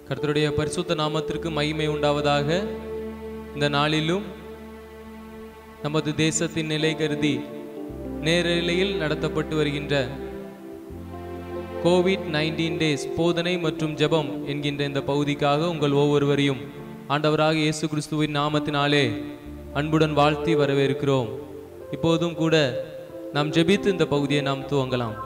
கர்த்தருடைய பரிசுத்த நாமத்திற்கு மகிமை உண்டாவதாக இந்த நாளிலும் நமது தேசத்தின் நிலை கருதி நேரலையில் நடத்தப்பட்டு வருகின்ற கோவிட் நைன்டீன் டேஸ் போதனை மற்றும் ஜெபம் என்கின்ற இந்த பகுதிக்காக உங்கள் ஒவ்வொருவரையும் ஆண்டவராக இயேசு கிறிஸ்துவின் நாமத்தினாலே அன்புடன் வாழ்த்தி வரவேற்கிறோம் இப்போதும் கூட நாம் ஜெபித்து இந்த பகுதியை நாம் துவங்கலாம்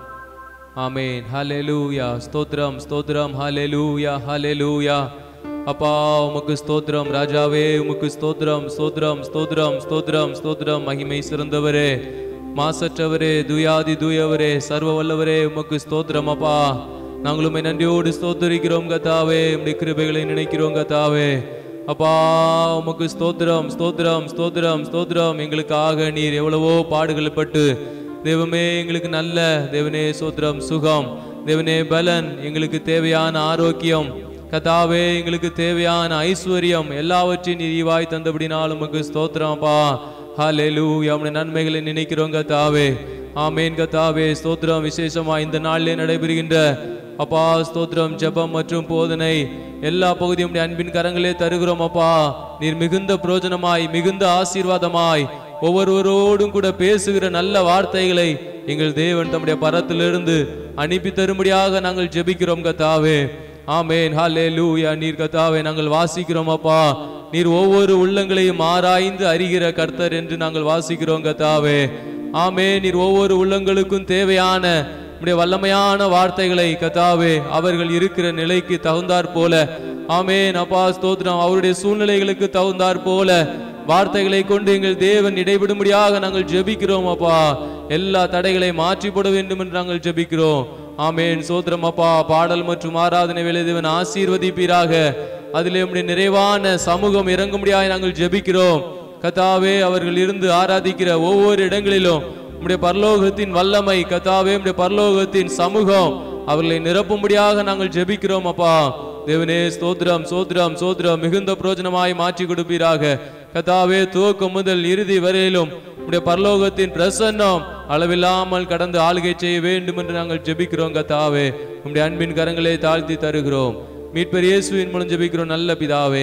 ஆமென் ஹalleluya ஸ்தோத்திரம் ஸ்தோத்திரம் ஹalleluya ஹalleluya அப்பா உமக்கு ஸ்தோத்திரம் ராஜாவே உமக்கு ஸ்தோத்திரம் ஸ்தோத்திரம் ஸ்தோத்திரம் ஸ்தோத்திரம் ஸ்தோத்திரம் மகிமை சிறந்தவரே மாசற்றவரே துயாதி தூயவரே சர்வ வல்லவரே உமக்கு ஸ்தோத்திரம் அப்பா நாங்கள் உம்மை நன்றியோடு ஸ்தோத்தரிக்கிறோம் கத்தாவே உம்முடைய கிருபைகளை நினைக்கிறோம் கத்தாவே அப்பா உமக்கு ஸ்தோத்திரம் ஸ்தோத்திரம் ஸ்தோத்திரம் ஸ்தோத்திரம் எங்களுக்காக நீர் எவ்வளவோ பாடுகள் பட்டு தேவமே எங்களுக்கு நல்ல தேவனே சோத்திரம் சுகம் தேவனே பலன் எங்களுக்கு தேவையான ஆரோக்கியம் கதாவே எங்களுக்கு தேவையான ஐஸ்வர்யம் எல்லாவற்றையும் நீர் ஈவாய் தந்தபடினால் உமக்கு ஸ்தோத்திரம்ப்பா ஹalleluya உம்முடைய நன்மைகளை நினைக்கிறோம் கத்தாவே ஆமேன் கத்தாவே ஸ்தோத்திரம் விசேஷமா இந்த நாளிலே நடைபெறுகின்ற அப்பா ஸ்தோத்திரம் ஜெபம் மற்றும் போதனை எல்லா பகுதியும் உம்முடைய அன்பின் கரங்களே தருகிறோம் அப்பா நீர் மிகுந்த பிரயோஜனமாய் மிகுந்த ஆசீர்வாதமாய் ஒவ்வொருவரோடும் கூட பேசுகிற நல்ல வார்த்தைகளை எங்கள் தேவன் தம்முடைய பரத்திலிருந்து அனுப்பி தரும்படியாக நாங்கள் ஜெபிக்கிறோம் கத்தாவே ஆமேன் ஹாலே லூயா நீர் கத்தாவே நாங்கள் வாசிக்கிறோம் அப்பா நீர் ஒவ்வொரு உள்ளங்களையும் ஆராய்ந்து அறிகிற கர்த்தர் என்று நாங்கள் வாசிக்கிறோம் கத்தாவே ஆமே நீர் ஒவ்வொரு உள்ளங்களுக்கும் தேவையான உம்முடைய வல்லமையான வார்த்தைகளை கத்தாவே அவர்கள் இருக்கிற நிலைக்கு தகுந்தாற் போல ஆமேன் அப்பா ஸ்தோத்திரம் அவருடைய சூழ்நிலைகளுக்கு தகுந்தாற் போல வார்த்தைகளை கொண்டு எங்கள் தேவன் இடைவிடும்படியாக நாங்கள் ஜெபிக்கிறோம் அப்பா எல்லா தடைகளை மாற்றி போட வேண்டும் என்று நாங்கள் ஜெபிக்கிறோம் ஆமேன் சோத்திரம் அப்பா பாடல் மற்றும் ஆராதனை வேலை தேவன் ஆசீர்வதிப்பீராக அதிலே உம்முடைய நிறைவான சமூகம் இறங்கும்படியாக நாங்கள் ஜெபிக்கிறோம் கத்தாவே அவர்கள் இருந்து ஆராதிக்கிற ஒவ்வொரு இடங்களிலும் உம்முடைய பரலோகத்தின் வல்லமை கத்தாவே உம்முடைய பரலோகத்தின் சமூகம் அவர்களை நிரப்பும்படியாக நாங்கள் ஜெபிக்கிறோம் அப்பா தேவனே ஸ்தோத்திரம் சோத்திரம் சோத்திரம் மிகுந்த பிரயோஜனமாய் மாற்றி கொடுப்பீராக கத்தாவே துவக்கம் முதல் இறுதி வரையிலும் உடைய பரலோகத்தின் பிரசன்னம் அளவில்லாமல் கடந்து ஆளுகை செய்ய வேண்டும் என்று நாங்கள் ஜெபிக்கிறோம் கத்தாவே உம்முடைய அன்பின் கரங்களை தாழ்த்தி தருகிறோம் மீட்பர் இயேசுவின் மூலம் ஜெபிக்கிறோம் நல்ல பிதாவே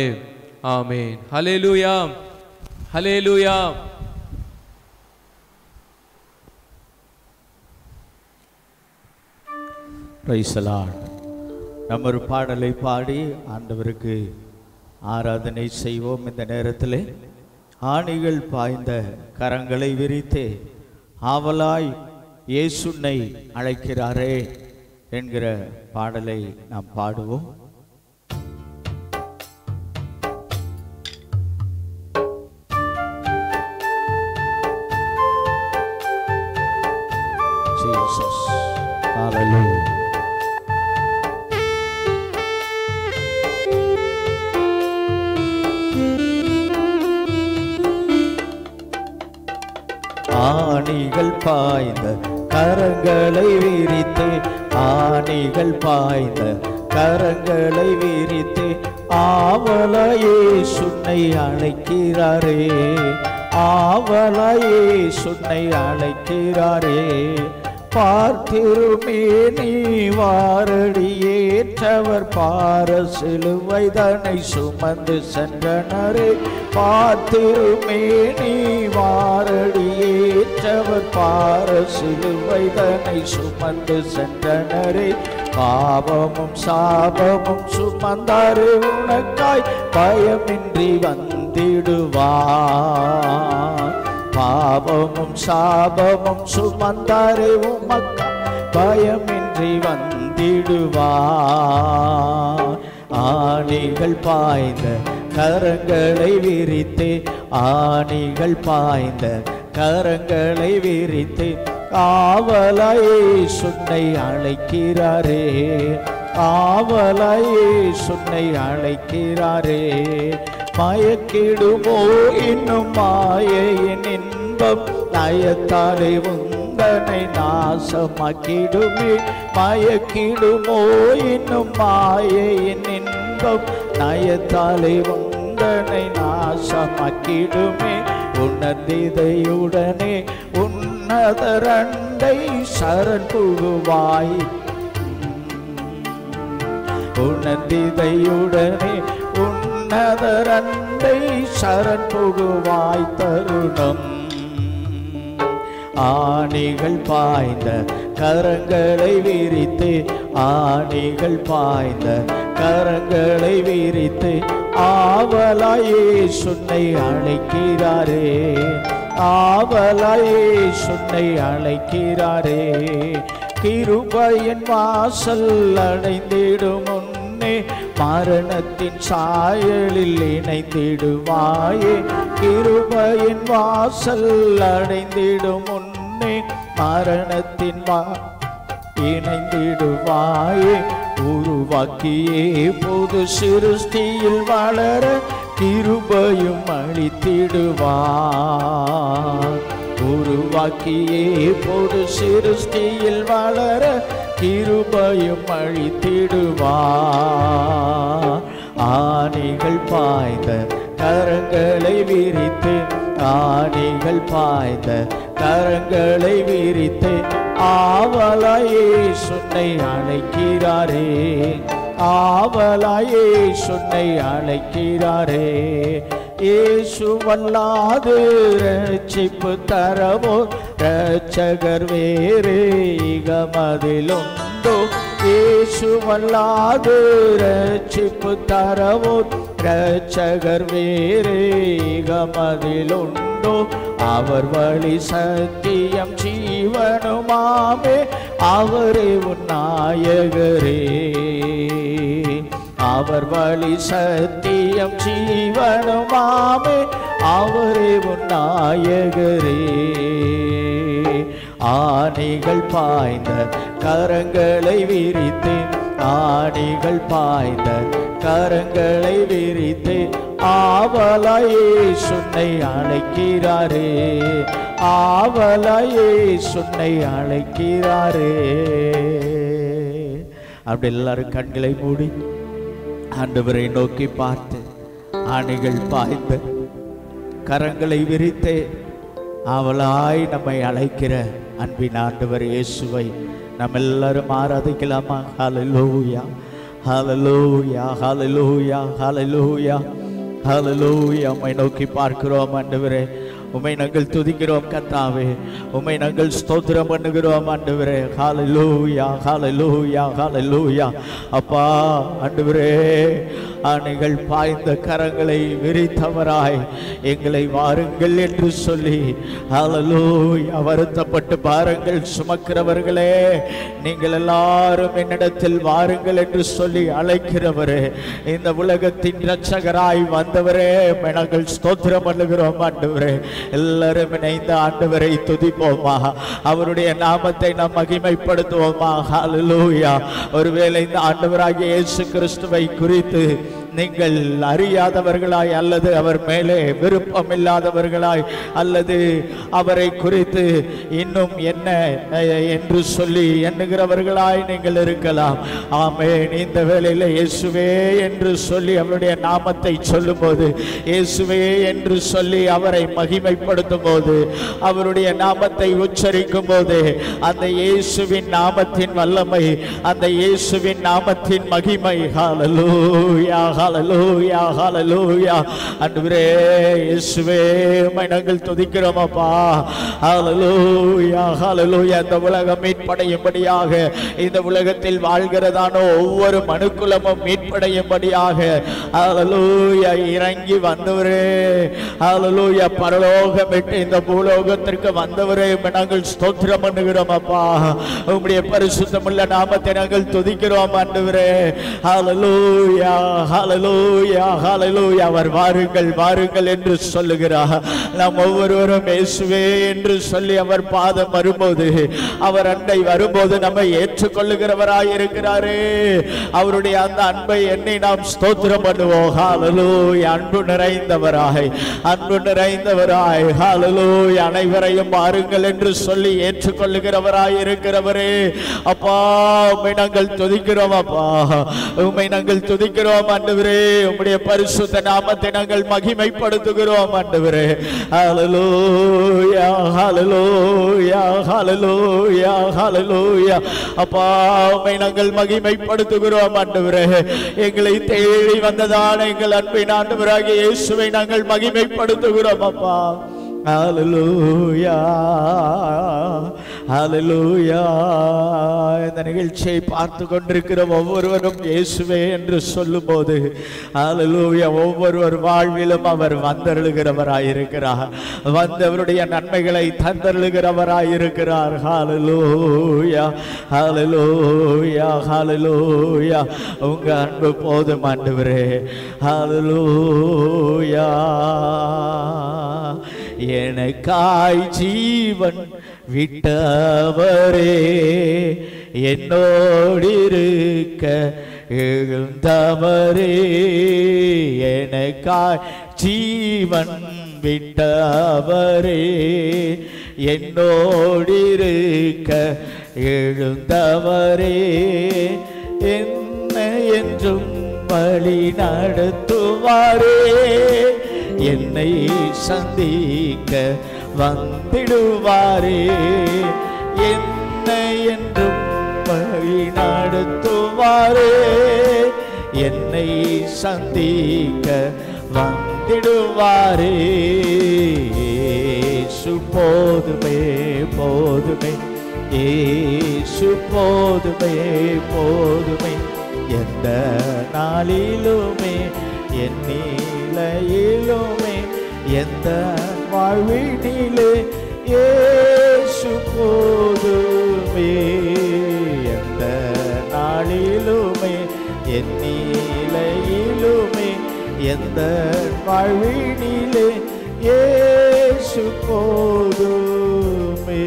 ஆமேன் ஹalleluya ஹalleluya பிரைசலான் நம்ம ஒரு பாடலை பாடி ஆண்டவருக்கு ஆராதனை செய்வோம் இந்த நேரத்தில் ஆணிகள் பாய்ந்த கரங்களை விரித்து ஆவலாய் இயேசுனை அழைக்கிறாரே என்கிற பாடலை நாம் பாடுவோம் Jesus. Hallelujah. ஆணிகள் பாய்ந்த கரங்களை விரித்து ஆணிகள் பாய்ந்த கரங்களை விரித்து ஆவலையே சுன்னை அழைக்கிறாரே ஆவலையே சுன்னை அழைக்கிறாரே பார்த்திருமே நீ வாரடியேற்றவர் பார சிலுவைதனை சுமந்து சென்றனரே பார்த்திருமே நீ வாரடியேற்றவர் பார சிலுவைதனை சுமந்து சென்றனரே பாவமும் சாபமும் சுமந்தாரு உனக்காய் பயமின்றி வந்திடுவார் பாவமும் சாபமும் சுமந்தாரே உமக்கா பயமின்றி வந்திடுவார் ஆணிகள் பாய்ந்த கரங்களை விரித்து ஆணிகள் பாய்ந்த கரங்களை விரித்து ஆவலாயே சுன்னை அழைக்கிறாரே ஆவலாயே சுன்னை அழைக்கிறாரே மயக்கிடுமோ இன்னும் மாயையின் இன்பம் நயத்தாலே உந்தனை நாசமாக்கிடுமே மயக்கிடுமோ இன்னும் மாயையின் இன்பம் நயத்தாலே உந்தனை நாசமாக்கிடுமே உணர்ந்திதையுடனே உன்னதரண்டை சரண் புகுவாய் உணர்ந்திதையுடனே உன்னதரண்டை சரண் புகுவாய் தருணம் ஆணிகள் பாய்ந்த கரங்களை விரித்து ஆணிகள் பாய்ந்த கரங்களை விரித்து ஆவலாயே சுன்னை அழைக்கிறாரே ஆவலாயே சுன்னை அழைக்கிறாரே கிருபையின் வாசல் அடைந்திடும் முன்னே மரணத்தின் சாயலில் இணைந்திடுவாயே கிருபையின் வாசல் அடைந்திடும் முன்னே மரணத்தின் வா இணைந்திடுவாயே உருவாக்கியே புது சிருஷ்டியில் வளர கிருபையும் அளித்திடுவார் உருவாக்கியே பொது சிருஷ்டியில் வளர கிருபையும் அழித்திடுவார் ஆணிகள் பாய்ந்த கரங்களை விரித்து ஆணிகள் பாய்ந்த கரங்களை விரித்து ஆவலாயே சுன்னை அழைக்கிறாரே ஆவலாயே சுன்னை அழைக்கிறாரே இயேசுவல்லாது ரட்சிப்பு தரவோ ரட்சகர் வேறு இகமதிலுண்டோ இயேசுவல்லாது ரட்சிப்பு தரவோ ரட்சகர் வேறு இகமதிலுண்டோ அவர் வழி சத்தியம் ஜீவனுமாமே அவரே உன் நாயகரே அவர் வழி சத்தியம் ஜீவனுமாமே அவரே உன் நாயகரே ஆணிகள் பாய்ந்த கரங்களை விரித்து ஆணிகள் பாய்ந்த கரங்களை விரித்து ஆவலாயே சுன்னை அழைக்கிறாரே ஆவலாயே சுன்னை அழைக்கிறாரே அப்படி எல்லாரும் கண்களை மூடி ஆண்டவரை நோக்கி பார்த்து ஆணைகள் பாய்ந்து கரங்களை விரித்து அவளாய் நம்மை அழைக்கிற அன்பின் ஆண்டவர் இயேசுவை நம்ம எல்லாரும் ஆராதிக்கலாமா ஹalleluya ஹalleluya ஹalleluya ஹalleluya ஹalleluya உம்மை நோக்கி பார்க்கிறோம் ஆண்டவரே உம்மை நாங்கள் துதிக்கிறோம் கத்தாவே உம்மை நாங்கள் ஸ்தோத்திரம் பண்ணுகிறோம் ஆண்டவரே ஹalleluya ஹalleluya ஹalleluya அப்பா ஆண்டவரே ஆணைகள் பாய்ந்த கரங்களை விரித்தவராய் எங்களை வாருங்கள் என்று சொல்லி ஹalleluya வருத்தப்பட்டு பாருங்கள் சுமக்கிறவர்களே நீங்கள் எல்லாரும் என்னிடத்தில் வாருங்கள் என்று சொல்லி அழைக்கிறவரே இந்த உலகத்தின் இரட்சகராய் வந்தவரே உம்மை நாங்கள் ஸ்தோத்திரம் பண்ணுகிறோம் ஆண்டவரே எல்லாரும் இணைந்த ஆண்டவரை துதிப்போமா அவருடைய நாமத்தை நாம் மகிமைப்படுத்துவோமா ஹalleluya ஒருவேளை இந்த ஆண்டவராகிய இயேசு கிறிஸ்துவை குறித்து நீங்கள் அறியாதவர்களாய் அல்லது அவர் மேலே விருப்பம் இல்லாதவர்களாய் அல்லது அவரை குறித்து இன்னும் என்ன அஹ், என்று சொல்லி எண்ணுகிறவர்களாய் நீங்கள் இருக்கலாம் ஆமென் இந்த வேளையில இயேசுவே என்று சொல்லி அவருடைய நாமத்தை சொல்லும்போது இயேசுவே என்று சொல்லி அவரை மகிமைப்படுத்தும் போது அவருடைய நாமத்தை உச்சரிக்கும் போது அந்த இயேசுவின் நாமத்தின் வல்லமை அந்த இயேசுவின் நாமத்தின் மகிமை ஹalleluya ஹalleluya ஹalleluya அன்றுவரே இயேசுவே உம்மை நாங்கள் துதிக்கிறோம் அப்பா ஹalleluya ஹalleluya இந்த உலகம் மீட்படையும்படியாக இந்த உலகத்தில் வாழ்கிறதான ஒவ்வொரு மனுக்குலமும் மீட்படையும்படியாக ஹalleluya இறங்கி வந்தவரே ஹalleluya பரலோகம் விட்டு இந்த பூலோகத்திற்கு வந்தவரே உம்மை நாங்கள் ஸ்தோத்திரம் பண்ணுகிறோம் அப்பா உம்முடைய பரிசுத்தமுள்ள நாமத்தை நாங்கள் துதிக்கிறோம் ஆண்டவரே ஹalleluya ஹalleluya ஹalleluya அவர் வாருங்கள் வாருங்கள் என்று சொல்லுகிறார் நாம் ஒவ்வொருவரும் இயேசுவே என்று சொல்லி அவர் பாதம் வரும்போது அவர் அண்டை வரும்போது நம்மை ஏற்றுக்கொள்ளுகிறவராய் இருக்கிறாரே அவருடைய அந்த அன்பை எண்ணி நாம் ஸ்தோத்திரம் பண்ணுவோம் ஹalleluya அன்பு நிறைந்தவராய் அன்பு நிறைந்தவராய் ஹalleluya அனைவரையும் பாருங்கள் என்று சொல்லி ஏற்றுக்கொள்ளுகிறவராய் இருக்கிறவரே அப்பா உம்மை நாங்கள் துதிக்கிறோம் அப்பா உம்மை நாங்கள் துதிக்கிறோம் அன்று ஆண்டவரே உம்முடைய பரிசுத்த நாமத்தை நாங்கள் மகிமைப்படுத்துகிறோம் ஆண்டவரே ஹalleluya ஹalleluya ஹalleluya ஹalleluya அப்பா உம்மை நாங்கள் மகிமைப்படுத்துகிறோம் ஆண்டவரே எங்களை தேடி வந்ததான எங்கள் அன்பின் ஆண்டவராகிய இயேசுவை நாங்கள் மகிமைப்படுத்துகிறோம் அப்பா ஹalleluya ஹalleluya இந்த நிகழ்ச்சியை பார்த்து கொண்டிருக்கிற ஒவ்வொருவரும் இயேசுவே என்று சொல்லும்போது ஹalleluya ஒவ்வொருவர் வாழ்விலும் அவர் வந்தருளுகிறவராயிருக்கிறார் வந்தவருடைய நன்மைகளை தந்தருளுகிறவராயிருக்கிறார் ஹalleluya ஹalleluya ஹalleluya உங்க அன்பு போதும் ஆண்டவரே ஹalleluya எனக்காய் ஜீவன் விட்டவரே என்னோடிருக்க எழுந்தவரே எனக்காய் ஜீவன் விட்டவரே என்னோடிருக்க எழுந்தவரே என்ன என்றும் வழி நடத்துவாரே என்னை சந்திக்க வந்திடுவாரே என்ன என்றும் வழி நடத்துவாரே என்னை சந்திக்க வந்திடுவாரே ஏசு போதுமே போதுமே ஏசு போதுமே போதுமே எந்த நாளிலுமே என் நிலையிலுமே எந்த வாழ்வினிலே ஏசு போதுமே எந்த நாளிலுமே என் நிலையிலுமே எந்த வாழ்வினிலே ஏசு போதுமே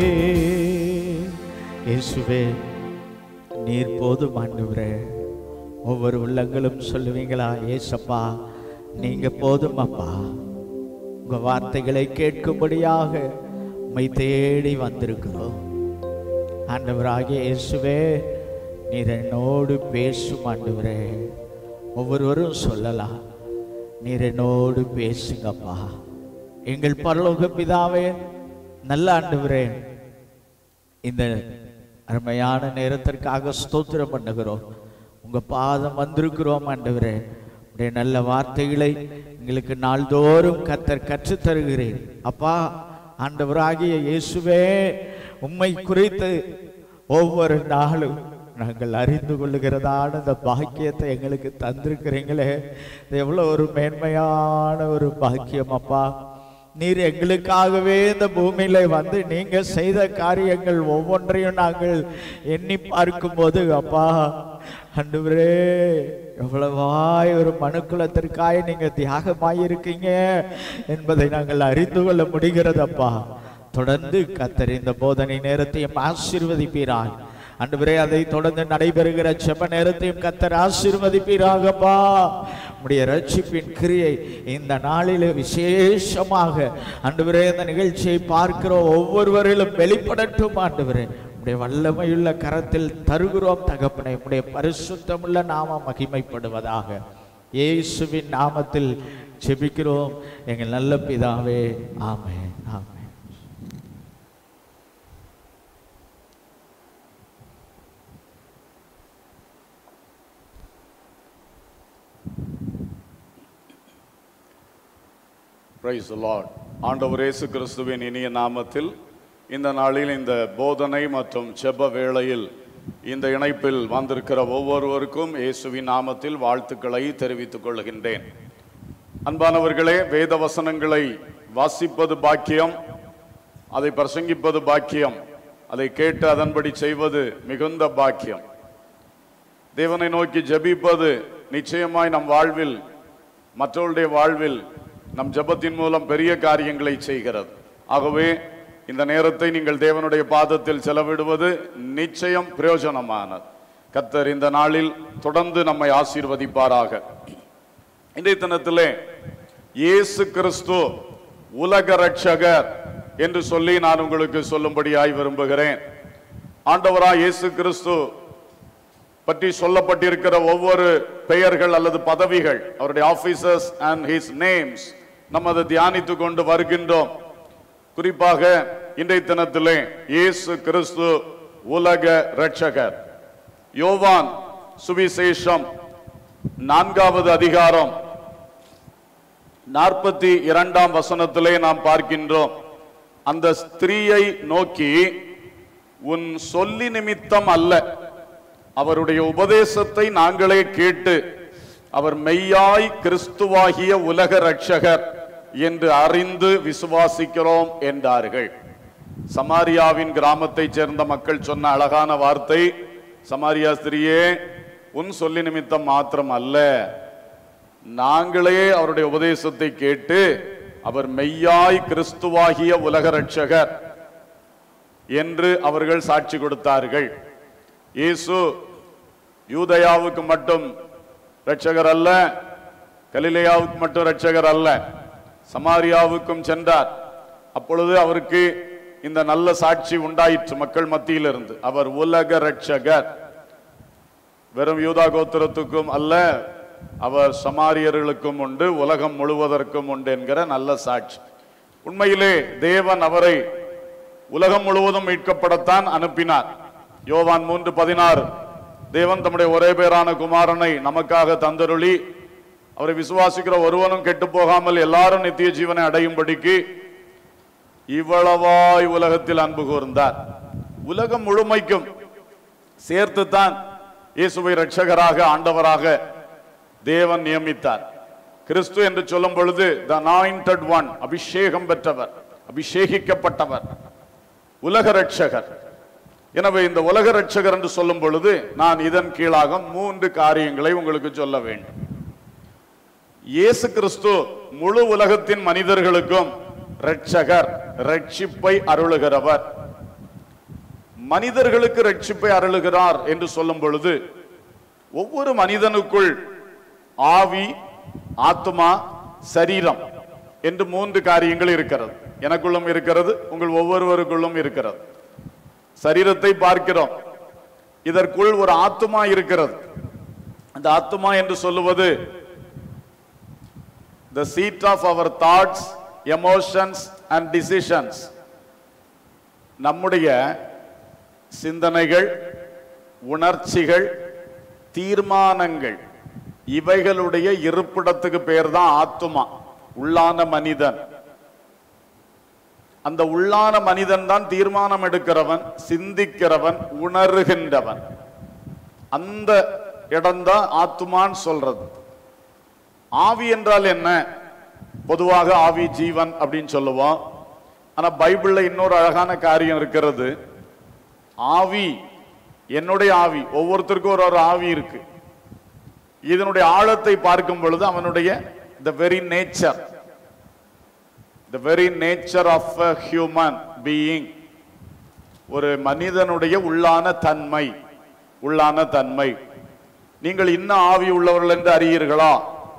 இயேசுவே நீர் போதும் ஆண்டவரே ஒவ்வொரு உள்ளங்களும் சொல்லுவீங்களா ஏசப்பா நீங்க போதும் அப்பா உங்க வார்த்தைகளை கேட்கும்படியாக உம்மை தேடி வந்திருக்கிறோம் ஆண்டவராகிய இயேசுவே நீர் என்னோடு பேசும் ஆண்டவரே ஒவ்வொருவரும் சொல்லலாம் நீர் என்னோடு பேசுங்கப்பா எங்கள் பரலோக பிதாவே நல்ல ஆண்டவரே இந்த அருமையான நேரத்திற்காக ஸ்தோத்திரம் பண்ணுகிறோம் உங்க பாதம் வந்திருக்கிறோம் ஆண்டவரே உடைய நல்ல வார்த்தைகளை எங்களுக்கு நாள்தோறும் கத்தர் கற்றுத் தருகிறேன் அப்பா ஆண்டவராகிய இயேசுவே உம்மை குறித்து ஒவ்வொரு நாளும் நாங்கள் அறிந்து கொள்ளுகிறதான இந்த பாக்கியத்தை எங்களுக்கு தந்திருக்கிறீங்களே இது எவ்வளோ ஒரு மேன்மையான ஒரு பாக்கியம் அப்பா நீர் எங்களுக்காகவே இந்த பூமியில வந்து நீங்க செய்த காரியங்கள் ஒவ்வொன்றையும் நாங்கள் எண்ணி பார்க்கும்போது அப்பா அன்றுவரே எவ்வளவாய் ஒரு மனுக்குலத்திற்காய் நீங்க தியாகமாய் இருக்கீங்க என்பதை நாங்கள் அறிந்து கொள்ள முடிகிறது அப்பா தொடர்ந்து கத்தர் இந்த போதனை நேரத்தையும் ஆசீர்வதிப்பீராய் அன்றுவரே அதை தொடர்ந்து நடைபெறுகிற செப நேரத்தையும் கத்தர் ஆசீர்வதிப்பீராகப்பா உடைய ரட்சிப்பின் கிரியை இந்த நாளிலே விசேஷமாக அன்றுவரே இந்த நிகழ்ச்சியை பார்க்கிற ஒவ்வொருவரிலும் வெளிப்படட்டும் ஆண்டவரே உடைய வல்லமையுள்ள கரத்தில் தருகிறோம் தகப்பனை உடைய பரிசுத்தமுள்ள நாமம் மகிமைப்படுவதாக இயேசுவின் நாமத்தில் செபிக்கிறோம் எங்கள் நல்ல பிதாவே ஆமென் ஆமென் பிரைஸ் லார்ட் ஆண்டவர் இயேசு கிறிஸ்துவின் இனிய நாமத்தில் இந்த நாளில் இந்த போதனை மற்றும் ஜெப வேளையில் இந்த இணைப்பில் வந்திருக்கிற ஒவ்வொருவருக்கும் இயேசுவின் நாமத்தில் வாழ்த்துக்களை தெரிவித்துக் கொள்கின்றேன் அன்பானவர்களே வேத வசனங்களை வாசிப்பது பாக்கியம் அதை பிரசங்கிப்பது பாக்கியம் அதை கேட்டு அதன்படி செய்வது மிகுந்த பாக்கியம் தேவனை நோக்கி ஜெபிப்பது நிச்சயமாய் நம் வாழ்வில் மற்றவருடைய வாழ்வில் நம் ஜெபத்தின் மூலம் பெரிய காரியங்களை செய்கிறது ஆகவே இந்த நேரத்தை நீங்கள் தேவனுடைய பாதத்தில் செலவிடுவது நிச்சயம் பிரயோஜனமானது கத்தர் இந்த நாளில் தொடர்ந்து நம்மை ஆசீர்வதிப்பாராக இன்றைய தினத்திலே இயேசு கிறிஸ்து உலக ரட்சகர் என்று சொல்லி நான் உங்களுக்கு சொல்லும்படியாய் விரும்புகிறேன் ஆண்டவராய் இயேசு கிறிஸ்து பற்றி சொல்லப்பட்டிருக்கிற ஒவ்வொரு பெயர்கள் அல்லது பதவிகள் அவருடைய ஆபீசர்ஸ் அண்ட் ஹிஸ் நேம்ஸ் நம்ம அதை தியானித்துக் கொண்டு வருகின்றோம் குறிப்பாக இன்றைய தினத்திலே இயேசு கிறிஸ்து உலக இரட்சகர் யோவான் சுவிசேஷம் நான்காவது அதிகாரம் நாற்பத்தி இரண்டாம் வசனத்திலே நாம் பார்க்கின்றோம் அந்த ஸ்திரீயை நோக்கி உன் சொல்லி நிமித்தம் அல்ல அவருடைய உபதேசத்தை நாங்களே கேட்டு அவர் மெய்யாய் கிறிஸ்துவாகிய உலக ரட்சகர் என்று அறிந்து விசுவாசிக்கிறோம் என்றார்கள் சமாரியாவின் கிராமத்தைச் சேர்ந்த மக்கள் சொன்ன அழகான வார்த்தை சமாரியா ஸ்திரியே உன் சொல்லி நிமித்தம் மாத்திரம் அல்ல நாங்களே அவருடைய உபதேசத்தை கேட்டு அவர் மெய்யாய் கிறிஸ்துவாகிய உலக ரட்சகர் என்று அவர்கள் சாட்சி கொடுத்தார்கள் இயேசு யூதயாவுக்கு மட்டும் ரட்சகர் அல்ல கலிலேயாவுக்கு மட்டும் ரட்சகர் அல்ல சமாரியாவுக்கும் சென்றார் அப்பொழுது அவருக்கு இந்த நல்ல சாட்சி உண்டாயிற்று மக்கள் மத்தியிலிருந்து அவர் உலக ரட்சகர் வெறும் யூதா கோத்திரத்துக்கும் அல்ல அவர் சமாரியர்களுக்கும் உண்டு உலகம் முழுவதற்கும் உண்டு என்கிற நல்ல சாட்சி உண்மையிலே தேவன் அவரை உலகம் முழுவதும் மீட்கப்படத்தான் அனுப்பினார் யோவான் மூன்று பதினாறு தேவன் தம்முடைய ஒரே பேரான குமாரனை நமக்காக தந்தருளி அவரை விசுவாசிக்கிற ஒருவனும் கெட்டு போகாமல் எல்லாரும் நித்திய ஜீவனை அடையும்படிக்கு இவ்வளவாய் உலகத்தில் அன்பு கூர்ந்தார் உலகம் முழுமைக்கும் சேர்த்துத்தான் இயேசுவை ரட்சகராக ஆண்டவராக தேவன் நியமித்தார் கிறிஸ்து என்று சொல்லும் பொழுது த அனாயிண்டட் ஒன் அபிஷேகம் பெற்றவர் அபிஷேகிக்கப்பட்டவர் உலக ரட்சகர் எனவே இந்த உலக ரட்சகர் என்று சொல்லும் பொழுது நான் இதன் கீழாக மூன்று காரியங்களை உங்களுக்கு சொல்ல வேண்டும் இயேசு கிறிஸ்து முழு உலகத்தின் மனிதர்களுக்கும் ரட்சகர் ரட்சிப்பை அருளுகிறவர் மனிதர்களுக்கு ரட்சிப்பை அருளுகிறார் என்று சொல்லும் பொழுது ஒவ்வொரு மனிதனுக்குள் ஆவி ஆத்மா சரீரம் என்று மூன்று காரியங்கள் இருக்கிறது எனக்குள்ளும் இருக்கிறது உங்கள் ஒவ்வொருவருக்குள்ளும் இருக்கிறது சரீரத்தை பார்க்கிறோம் இதற்குள் ஒரு ஆத்மா இருக்கிறது அந்த ஆத்மா என்று சொல்லுவது the seat of our thoughts emotions and decisions நம்முடைய சிந்தனைகள் உணர்ச்சிகள் தீர்மானங்கள் இவைகளுடைய இருப்பிடத்துக்கு பேர் தான் ஆத்துமா உள்ளான மனிதன் அந்த உள்ளான மனிதன் தான் தீர்மானம் எடுக்கிறவன் சிந்திக்கிறவன் உணர்கின்றவன் அந்த இடம்தான் ஆத்துமான்னு சொல்றது ஆவி என்றால் என்ன பொதுவாக ஆவி ஜீவன் அப்படின்னு சொல்லுவோம் ஆனா பைபிள்ல இன்னொரு அழகான காரியம் இருக்கிறது ஆவி என்னுடைய ஆவி ஒவ்வொருத்தருக்கும் ஒரு ஒரு ஆவி இருக்கு இதனுடைய ஆழத்தை பார்க்கும் பொழுது அவனுடைய the very nature the very nature of a human being ஒரு மனிதனுடைய உள்ளான தன்மை உள்ளான தன்மை நீங்கள் இன்னும் ஆவி உள்ளவர்கள் என்று அறியீர்களா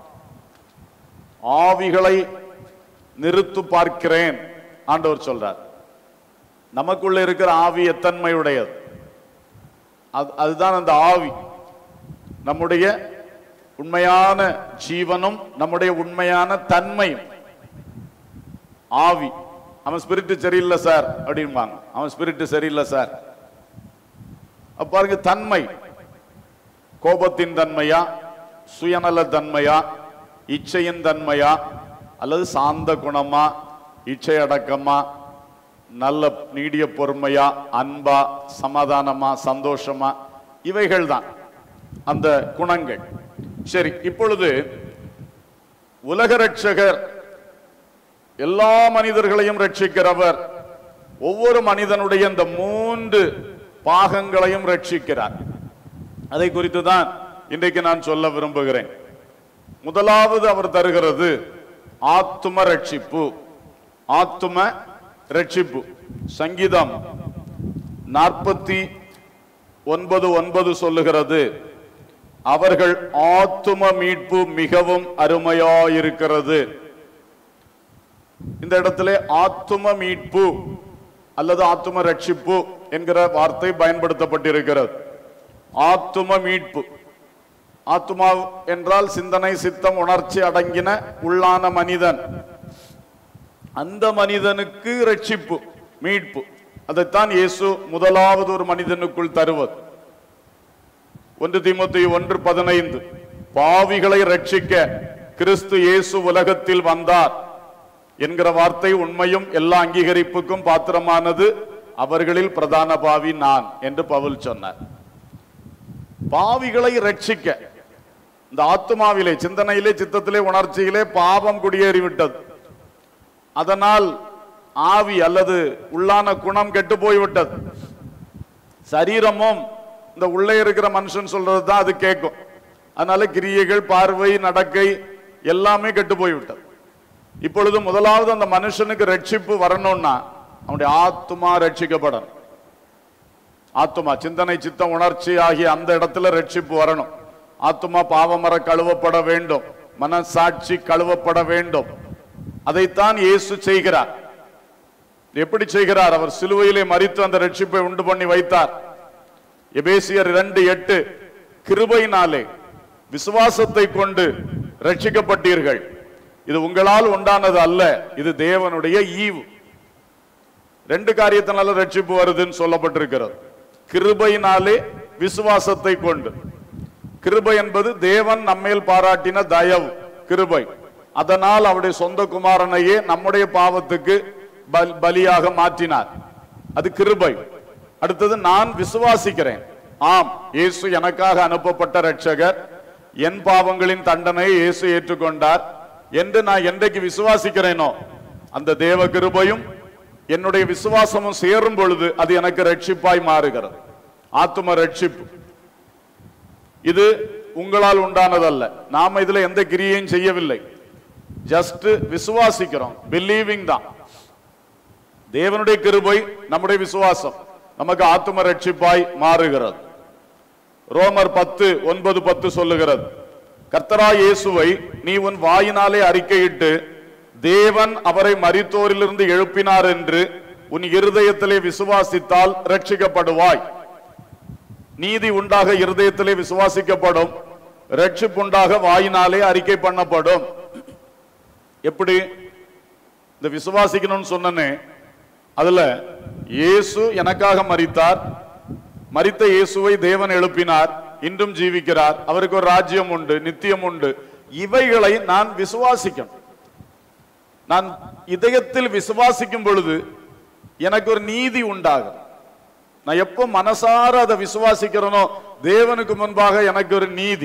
ஆவிகளை நிறுத்து பார்க்கிறேன் ஆண்டவர் சொல்றார் நமக்குள்ள இருக்கிற ஆவி எத்தன்மையுடையது அது- அதுதான் அந்த ஆவி நம்முடைய உண்மையான ஜீவனும் நம்முடைய உண்மையான தன்மையும் ஆவி அவன் ஸ்பிரிட் சரியில்லை சார் அப்படிம்பாங்க அவன் ஸ்பிரிட் சரியில்லை சார் அப்ப பாருங்க தன்மை கோபத்தின் தன்மையா சுயநல தன்மையா இச்சையின் தன்மையா அல்லது சாந்த குணமா இச்சை அடக்கமா நல்ல நீடிய பொறுமையா அன்பா சமாதானமா சந்தோஷமா இவைகள் தான் அந்த குணங்கள் சரி இப்பொழுது உலக ரட்சகர் எல்லா மனிதர்களையும் ரட்சிக்கிறவர் ஒவ்வொரு மனிதனுடைய இந்த மூன்று பாகங்களையும் ரட்சிக்கிறார் அதை குறித்து தான் இன்றைக்கு நான் சொல்ல விரும்புகிறேன் முதலாவது அவர் தருகிறது ஆத்தும ரட்சிப்பு ஆத்தும ரட்சிப்பு சங்கீதம் நாற்பத்தி ஒன்பது ஒன்பது சொல்லுகிறது அவர்கள் ஆத்தும மீட்பு மிகவும் அருமையாயிருக்கிறது இந்த இடத்திலே ஆத்தும மீட்பு அல்லது ஆத்தும ரட்சிப்பு என்கிற வார்த்தை பயன்படுத்தப்பட்டிருக்கிறது ஆத்தும மீட்பு ஆத்துமா என்றால் சிந்தனை சித்தம் உணர்ச்சி அடங்கின உள்ளான மனிதன் அந்த மனிதனுக்கு ரட்சிப்பு மீட்பு அதைத்தான் இயேசு முதலாவது ஒரு மனிதனுக்குள் தருவது ஒன்று தீமோத்தேயு ஒன்று பதினைந்து பாவிகளை ரட்சிக்க கிறிஸ்து இயேசு உலகத்தில் வந்தார் என்கிற வார்த்தை உண்மையும் எல்லா அங்கீகரிப்புக்கும் பாத்திரமானது அவர்களில் பிரதான பாவி நான் என்று பவுல் சொன்னார் பாவிகளை ரட்சிக்க இந்த ஆத்துமாவிலே சிந்தனையிலே சித்தத்திலே உணர்ச்சியிலே பாவம் குடியேறிவிட்டது அதனால் ஆவி அல்லது உள்ளான குணம் கெட்டு போய்விட்டது சரீரமும் இந்த உள்ளே இருக்கிற மனுஷன் சொல்றது தான் அது கேட்கும் அதனால கிரியைகள் பார்வை நடக்கை எல்லாமே கெட்டு போய்விட்டது இப்பொழுது முதலாவது அந்த மனுஷனுக்கு ரட்சிப்பு வரணும்னா அவனுடைய ஆத்துமா ரட்சிக்கப்படணும் ஆத்துமா சிந்தனை சித்தம் உணர்ச்சி ஆகிய அந்த இடத்துல ரட்சிப்பு வரணும் ஆத்துமா பாவமர கழுவப்பட வேண்டும் மனசாட்சி கழுவப்பட வேண்டும் அதைத்தான் இயேசு செய்கிறார் எப்படி செய்கிறார் அவர் சிலுவையிலே மறித்து அந்த ரட்சிப்பை உண்டு பண்ணி வைத்தார் எபேசியர் இரண்டு எட்டு கிருபையினாலே விசுவாசத்தை கொண்டு ரட்சிக்கப்பட்டீர்கள் இது உங்களால் உண்டானது அல்ல இது தேவனுடைய ஈவு ரெண்டு காரியத்தினால ரட்சிப்பு வருதுன்னு சொல்லப்பட்டிருக்கிறது கிருபையினாலே விசுவாசத்தை கொண்டு கிருபை என்பது தேவன் நம்மேல் பாராட்டின தயவு கிருபை அதனால் அவருடைய சொந்த குமாரனையே நம்முடைய பாவத்துக்கு பல்- பலியாக மாற்றினார் அது கிருபை அடுத்தது நான் விசுவாசிக்கிறேன் ஆம் இயேசு எனக்காக அனுப்பப்பட்ட ரட்சகர் என் பாவங்களின் தண்டனையை இயேசு ஏற்றுக்கொண்டார் என்று நான் என்றைக்கு விசுவாசிக்கிறேனோ அந்த தேவ கிருபையும் என்னுடைய விசுவாசமும் சேரும் பொழுது அது எனக்கு ரட்சிப்பாய் மாறுகிறது ஆத்தும ரட்சிப்பு இது உங்களால் உண்டானதல்ல நாம இதுல எந்த கிரியையும் செய்யவில்லை ஜஸ்ட் விசுவாசிக்கிறோம் பிலீவிங் தான் தேவனுடைய கிருபை நம்முடைய விசுவாசம் நமக்கு ஆத்தும ரட்சிப்பாய் மாறுகிறது ரோமர் பத்து ஒன்பது பத்து சொல்லுகிறது கர்த்தரா இயேசுவை நீ உன் வாயினாலே அறிக்கையிட்டு தேவன் அவரை மரித்தோரிலிருந்து எழுப்பினார் என்று உன் இருதயத்திலே விசுவாசித்தால் ரட்சிக்கப்படுவாய் நீதி உண்டாக இருதயத்திலே விசுவாசிக்கப்படும் ரட்சிப்புண்டாக வாயினாலே அறிக்கை பண்ணப்படும் எப்படி இந்த விசுவாசிக்கணும்னு சொன்னனே அதுல இயேசு எனக்காக மரித்தார் மரித்த இயேசுவை தேவன் எழுப்பினார் இன்றும் ஜீவிக்கிறார் அவருக்கு ஒரு ராஜ்யம் உண்டு நித்தியம் உண்டு இவைகளை நான் விசுவாசிக்கணும் நான் இதயத்தில் விசுவாசிக்கும் பொழுது எனக்கு ஒரு நீதி உண்டாகும் நான் எப்போ மனசார அதை விசுவாசிக்கிறேனோ தேவனுக்கு முன்பாக எனக்கு ஒரு நீதி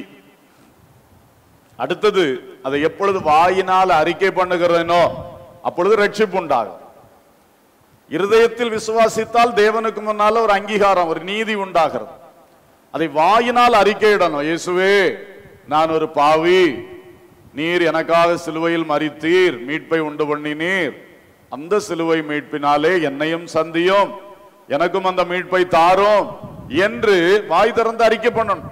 அடுத்தது அதை எப்பொழுது வாயினால் அறிக்கை பண்ணுகிறேனோ அப்பொழுது ரட்சிப்பு உண்டாகும் இருதயத்தில் விசுவாசித்தால் தேவனுக்கு முன்னால ஒரு அங்கீகாரம் ஒரு நீதி உண்டாகிறது அதை வாயினால் அறிக்கையிடணும் இயேசுவே நான் ஒரு பாவி நீர் எனக்காக சிலுவையில் மரித்தீர் மீட்பை உண்டு பண்ணினீர் அந்த சிலுவை மீட்பினாலே என்னையும் சந்தியும் எனக்கும் அந்த மீட்பை தாரும் என்று வாய் திறந்து அறிக்கை பண்ணணும்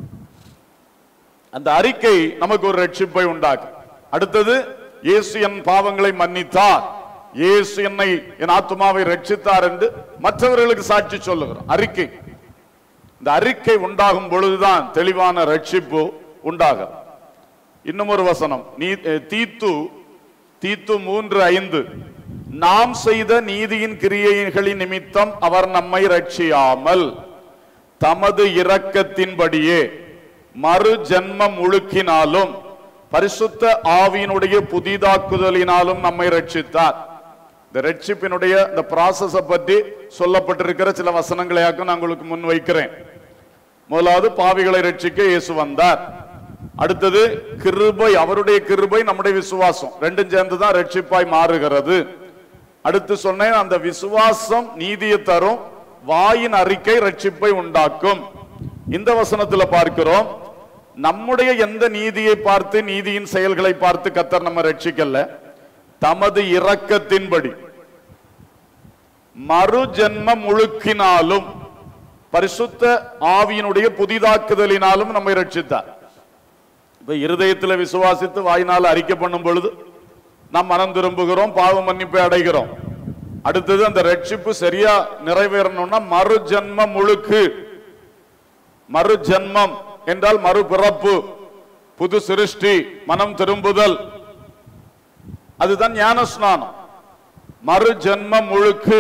அந்த அறிக்கை நமக்கு ஒரு ரட்சிப்பை உண்டாக்கும் அடுத்தது இயேசு என் பாவங்களை மன்னித்தார் இயேசு என்னை என் ஆத்துமாவை ரட்சித்தார் என்று மற்றவர்களுக்கு சாட்சி சொல்லுகிறோம் அறிக்கை இந்த அறிக்கை உண்டாகும் பொழுதுதான் தெளிவான ரட்சிப்பு உண்டாகும் இன்னும் ஒரு வசனம் நீ அஹ், தீத்து தீத்து மூன்று ஐந்து நாம் செய்த நீதியின் கிரியைகளின் நிமித்தம் அவர் நம்மை ரட்சியாமல் தமது இரக்கத்தின்படியே மறு ஜென்மம் முழுக்கினாலும் பரிசுத்த ஆவியினுடைய புதிதாக்குதலினாலும் நம்மை ரட்சித்தார் இந்த ரட்சிப்பினுடைய இந்த ப்ராசஸ பற்றி சொல்லப்பட்டிருக்கிற சில வசனங்களையாக்க நான் உங்களுக்கு முன் வைக்கிறேன் முதலாவது பாவிகளை ரட்சிக்க இயேசு வந்தார் அடுத்தது கிருபை அவருடைய கிருபை நம்முடைய விசுவாசம் ரெண்டும் சேர்ந்து தான் ரட்சிப்பாய் மாறுகிறது அடுத்து சொன்னேன் அந்த விசுவாசம் நீதியை தரும் வாயின் அறிக்கை ரட்சிப்பை உண்டாக்கும் இந்த வசனத்துல பார்க்கிறோம் நம்முடைய எந்த நீதியை பார்த்து நீதியின் செயல்களை பார்த்து கத்தர் நம்ம ரட்சிக்கல தமது இரக்கத்தின்படி மறு ஜென்ம முழுக்கினாலும் பரிசுத்த ஆவியினுடைய புதிதாக்குதலினாலும் நம்மை ரட்சித்தார் இப்ப இருதயத்தில் விசுவாசித்து வாயினால் அறிக்கை பண்ணும் பொழுது நாம் மனம் திரும்புகிறோம் பாவ மன்னிப்பை அடைகிறோம் அடுத்தது அந்த ரட்சிப்பு சரியா நிறைவேறணும்னா மறு ஜென்ம முழுக்கு மறு ஜென்மம் என்றால் மறுபிறப்பு புது சிருஷ்டி மனம் திரும்புதல் அதுதான் ஞான ஸ்நானம் மறு ஜென்மம் முழுக்கு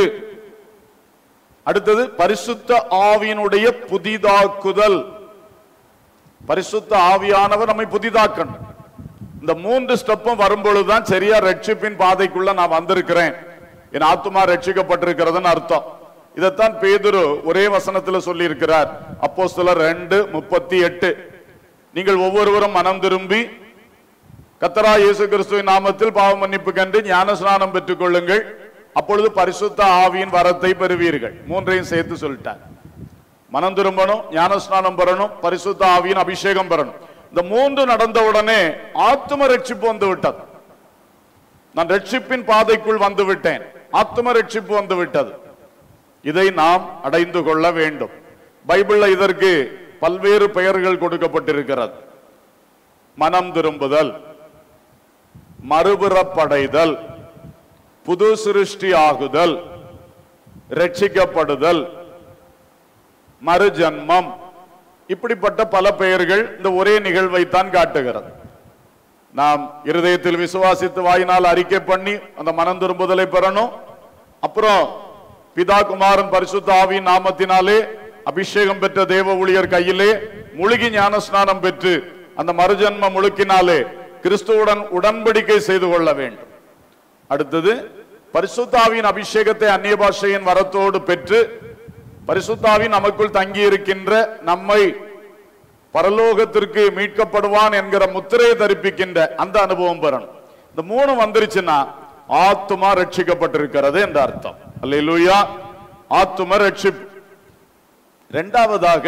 அடுத்தது பரிசுத்த ஆவியினுடைய புதிதாக்குதல் பரிசுத்த ஆவியானவர் நம்மை புதிதாக்கணும் இந்த மூன்று ஸ்டெப்பும் வரும்பொழுதுதான் சரியா ரட்சிப்பின் பாதைக்குள்ள நான் வந்திருக்கிறேன் என் ஆத்துமா ரட்சிக்கப்பட்டிருக்கிறதுன்னு அர்த்தம் இதைத்தான் பேதுரு ஒரே வசனத்துல சொல்லி இருக்கிறார் அப்போ ரெண்டு முப்பத்தி எட்டு நீங்கள் ஒவ்வொருவரும் மனம் திரும்பி கத்தரா இயேசு கிறிஸ்துவின் நாமத்தில் பாவ மன்னிப்பு கண்டு ஞான ஸ்நானம் பெற்றுக் கொள்ளுங்கள் அப்பொழுது பரிசுத்த ஆவியின் வரத்தை பெறுவீர்கள் மூன்றையும் சேர்த்து சொல்லிட்டார் மனம் திரும்பணும் ஞானஸ்நானம் பெறணும் பரிசுத்த ஆவியின் அபிஷேகம் பெறணும் இந்த மூன்று நடந்த உடனே ஆத்ம ரட்சிப்பு வந்து விட்டது நான் ரட்சிப்பின் பாதைக்குள் வந்து விட்டேன் ஆத்ம ரட்சிப்பு வந்து விட்டது இதை நாம் அடைந்து கொள்ள வேண்டும் பைபிள்ல இதற்கு பல்வேறு பெயர்கள் கொடுக்கப்பட்டிருக்கிறது மனம் திரும்புதல் மறுபிறப்படைதல் புது சிருஷ்டி ஆகுதல் ரட்சிக்கப்படுதல் மறுஜன்மம் இப்படிப்பட்ட பல பெயர்கள் இந்த ஒரே நிகழ்வை தான் காட்டுகிறது நாம் இருதயத்தில் விசுவாசித்து வாயினால் அறிக்கை பண்ணி அந்த மனம் திரும்புதலை பெறணும் அப்புறம் பிதா குமாரன் பரிசுத்த ஆவியின் நாமத்தினாலே அபிஷேகம் பெற்ற தேவ ஊழியர் கையிலே முழுகி ஞான ஸ்நானம் பெற்று அந்த மறுஜன்ம முழுக்கினாலே கிறிஸ்துவுடன் உடன்படிக்கை செய்து கொள்ள வேண்டும் அடுத்தது பரிசுத்தாவின் அபிஷேகத்தை அந்நிய பாஷையின் வரத்தோடு பெற்று பரிசுத்தாவின் நமக்குள் தங்கி இருக்கின்ற நம்மை பரலோகத்திற்கு மீட்கப்படுவான் என்கிற முத்திரையை தரிப்பிக்கின்ற அந்த அனுபவம் பெறணும் இந்த மூணு வந்துருச்சுன்னா ஆத்துமா ரட்சிக்கப்பட்டிருக்கிறது என்ற அர்த்தம் அல்லேலூயா ஆத்தும ரட்சிப்பு இரண்டாவதாக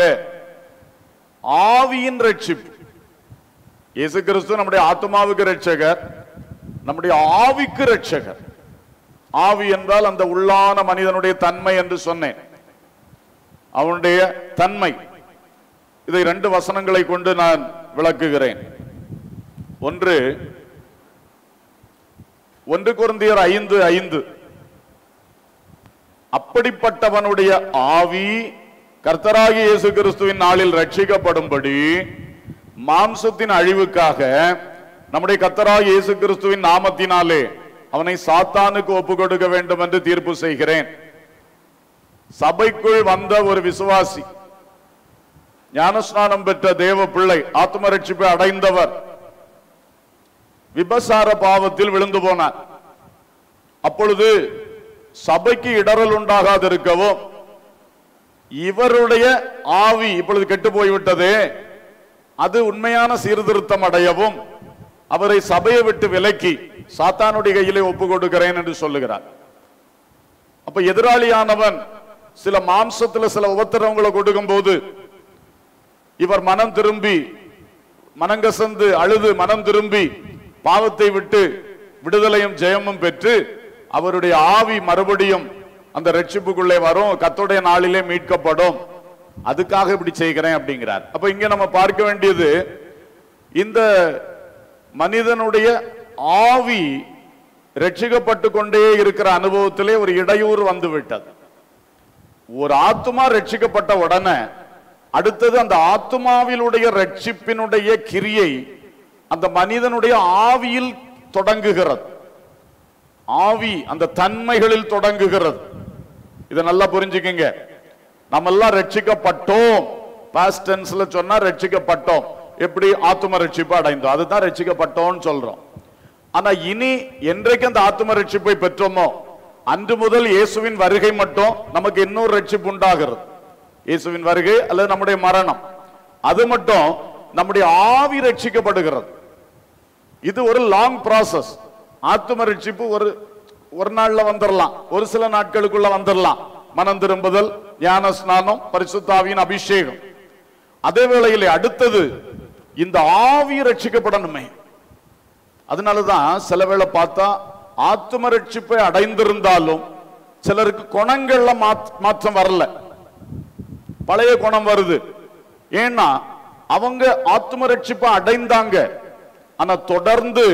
ஆவியின் ரட்சிப்பு இயேசு கிறிஸ்து நம்முடைய ஆத்மாவுக்கு ரட்சகர் நம்முடைய ஆவிக்கு ரட்சகர் ஆவி என்றால் அந்த உள்ளான மனிதனுடைய தன்மை என்று சொன்னேன் அவனுடைய தன்மை இதை ரெண்டு வசனங்களை கொண்டு நான் விளக்குகிறேன் ஒன்று ஒன்று குருந்தியர் ஐந்து ஐந்து அப்படிப்பட்டவனுடைய ஆவி கர்த்தராகிய இயேசு கிறிஸ்துவின் நாளில் ரட்சிக்கப்படும்படி மாம்சத்தின் அழிவுக்காக நம்முடைய கர்த்தராகிய இயேசு கிறிஸ்துவின் நாமத்தினாலே அவனை சாத்தானுக்கு ஒப்பு கொடுக்க வேண்டும் என்று தீர்ப்பு செய்கிறேன் சபைக்குள் வந்த ஒரு விசுவாசி ஞானஸ்நானம் பெற்ற தேவ பிள்ளை ஆத்ம ரட்சிப்பை அடைந்தவர் விபசார பாவத்தில் விழுந்து போனார் அப்பொழுது சபைக்கு இடரல் உண்டாகாதிருக்கவும் இவருடைய ஆவி இப்பொழுது கெட்டு போய்விட்டதே அது உண்மையான சீர்திருத்தம் அடையவும் அவரை சபையை விட்டு விலக்கி சாத்தானுடைய கையிலே ஒப்பு கொடுக்கிறேன் என்று சொல்லுகிறார் அப்ப எதிராளியானவன் சில மாம்சத்துல சில உபத்திரவங்களை கொடுக்கும் போது இவர் மனம் திரும்பி மனங்கசந்து அழுது மனம் திரும்பி பாவத்தை விட்டு விடுதலையும் ஜெயமும் பெற்று அவருடைய ஆவி மறுபடியும் அந்த ரட்சிப்புக்குள்ளே வரும் கத்தோடைய நாளிலே மீட்கப்படும் அதுக்காக இப்படி செய்கிறேன் அப்படிங்கிறார் அப்ப இங்க நம்ம பார்க்க வேண்டியது இந்த மனிதனுடைய ஆவி ரட்சிக்கப்பட்டு கொண்டே இருக்கிற அனுபவத்திலே ஒரு இடையூறு வந்து விட்டது ஒரு ஆத்துமா ரட்சிக்கப்பட்ட உடனே அடுத்தது அந்த ஆத்துமாவிலுடைய ரட்சிப்பினுடைய கிரியை அந்த மனிதனுடைய ஆவியில் தொடங்குகிறது ஆவி அந்த தன்மைகளில் தொடங்குகிறது இதை நல்லா புரிஞ்சுக்கங்க நம்ம எல்லாம் ரட்சிக்கப்பட்டோம் பாஸ்ட் டென்ஸ்ல சொன்னா ரட்சிக்கப்பட்டோம் எப்படி ஆத்தும ரட்சிப்பு அடைந்தோம் அதுதான் ரட்சிக்கப்பட்டோம்னு சொல்றோம் ஆனா இனி என்றைக்கு அந்த ஆத்தும ரட்சிப்பை பெற்றோமோ அன்று முதல் இயேசுவின் வருகை மட்டும் நமக்கு இன்னொரு ரட்சிப்பு உண்டாகிறது இயேசுவின் வருகை அல்லது நம்முடைய மரணம் அது மட்டும் நம்முடைய ஆவி ரட்சிக்கப்படுகிறது இது ஒரு லாங் process ஆத்தும ரட்சிப்பு ஒரு ஒரு நாள்ல வந்துடலாம் ஒரு சில நாட்களுக்குள்ள வந்துடலாம் மனம் திரும்புதல் ஞான ஸ்நானம் பரிசுத்தாவியின் அபிஷேகம் அதே வேளையிலே அடுத்தது இந்த ஆவி ரட்சிக்கப்படணுமே அதனாலதான் சில வேளை பார்த்தா ஆத்தும ரட்சிப்பை அடைந்திருந்தாலும் சிலருக்கு குணங்கள்ல மாத்- மாற்றம் வரல பழைய குணம் வருது ஏன்னா அவங்க ஆத்தும ரட்சிப்பை அடைந்தாங்க ஆனா தொடர்ந்து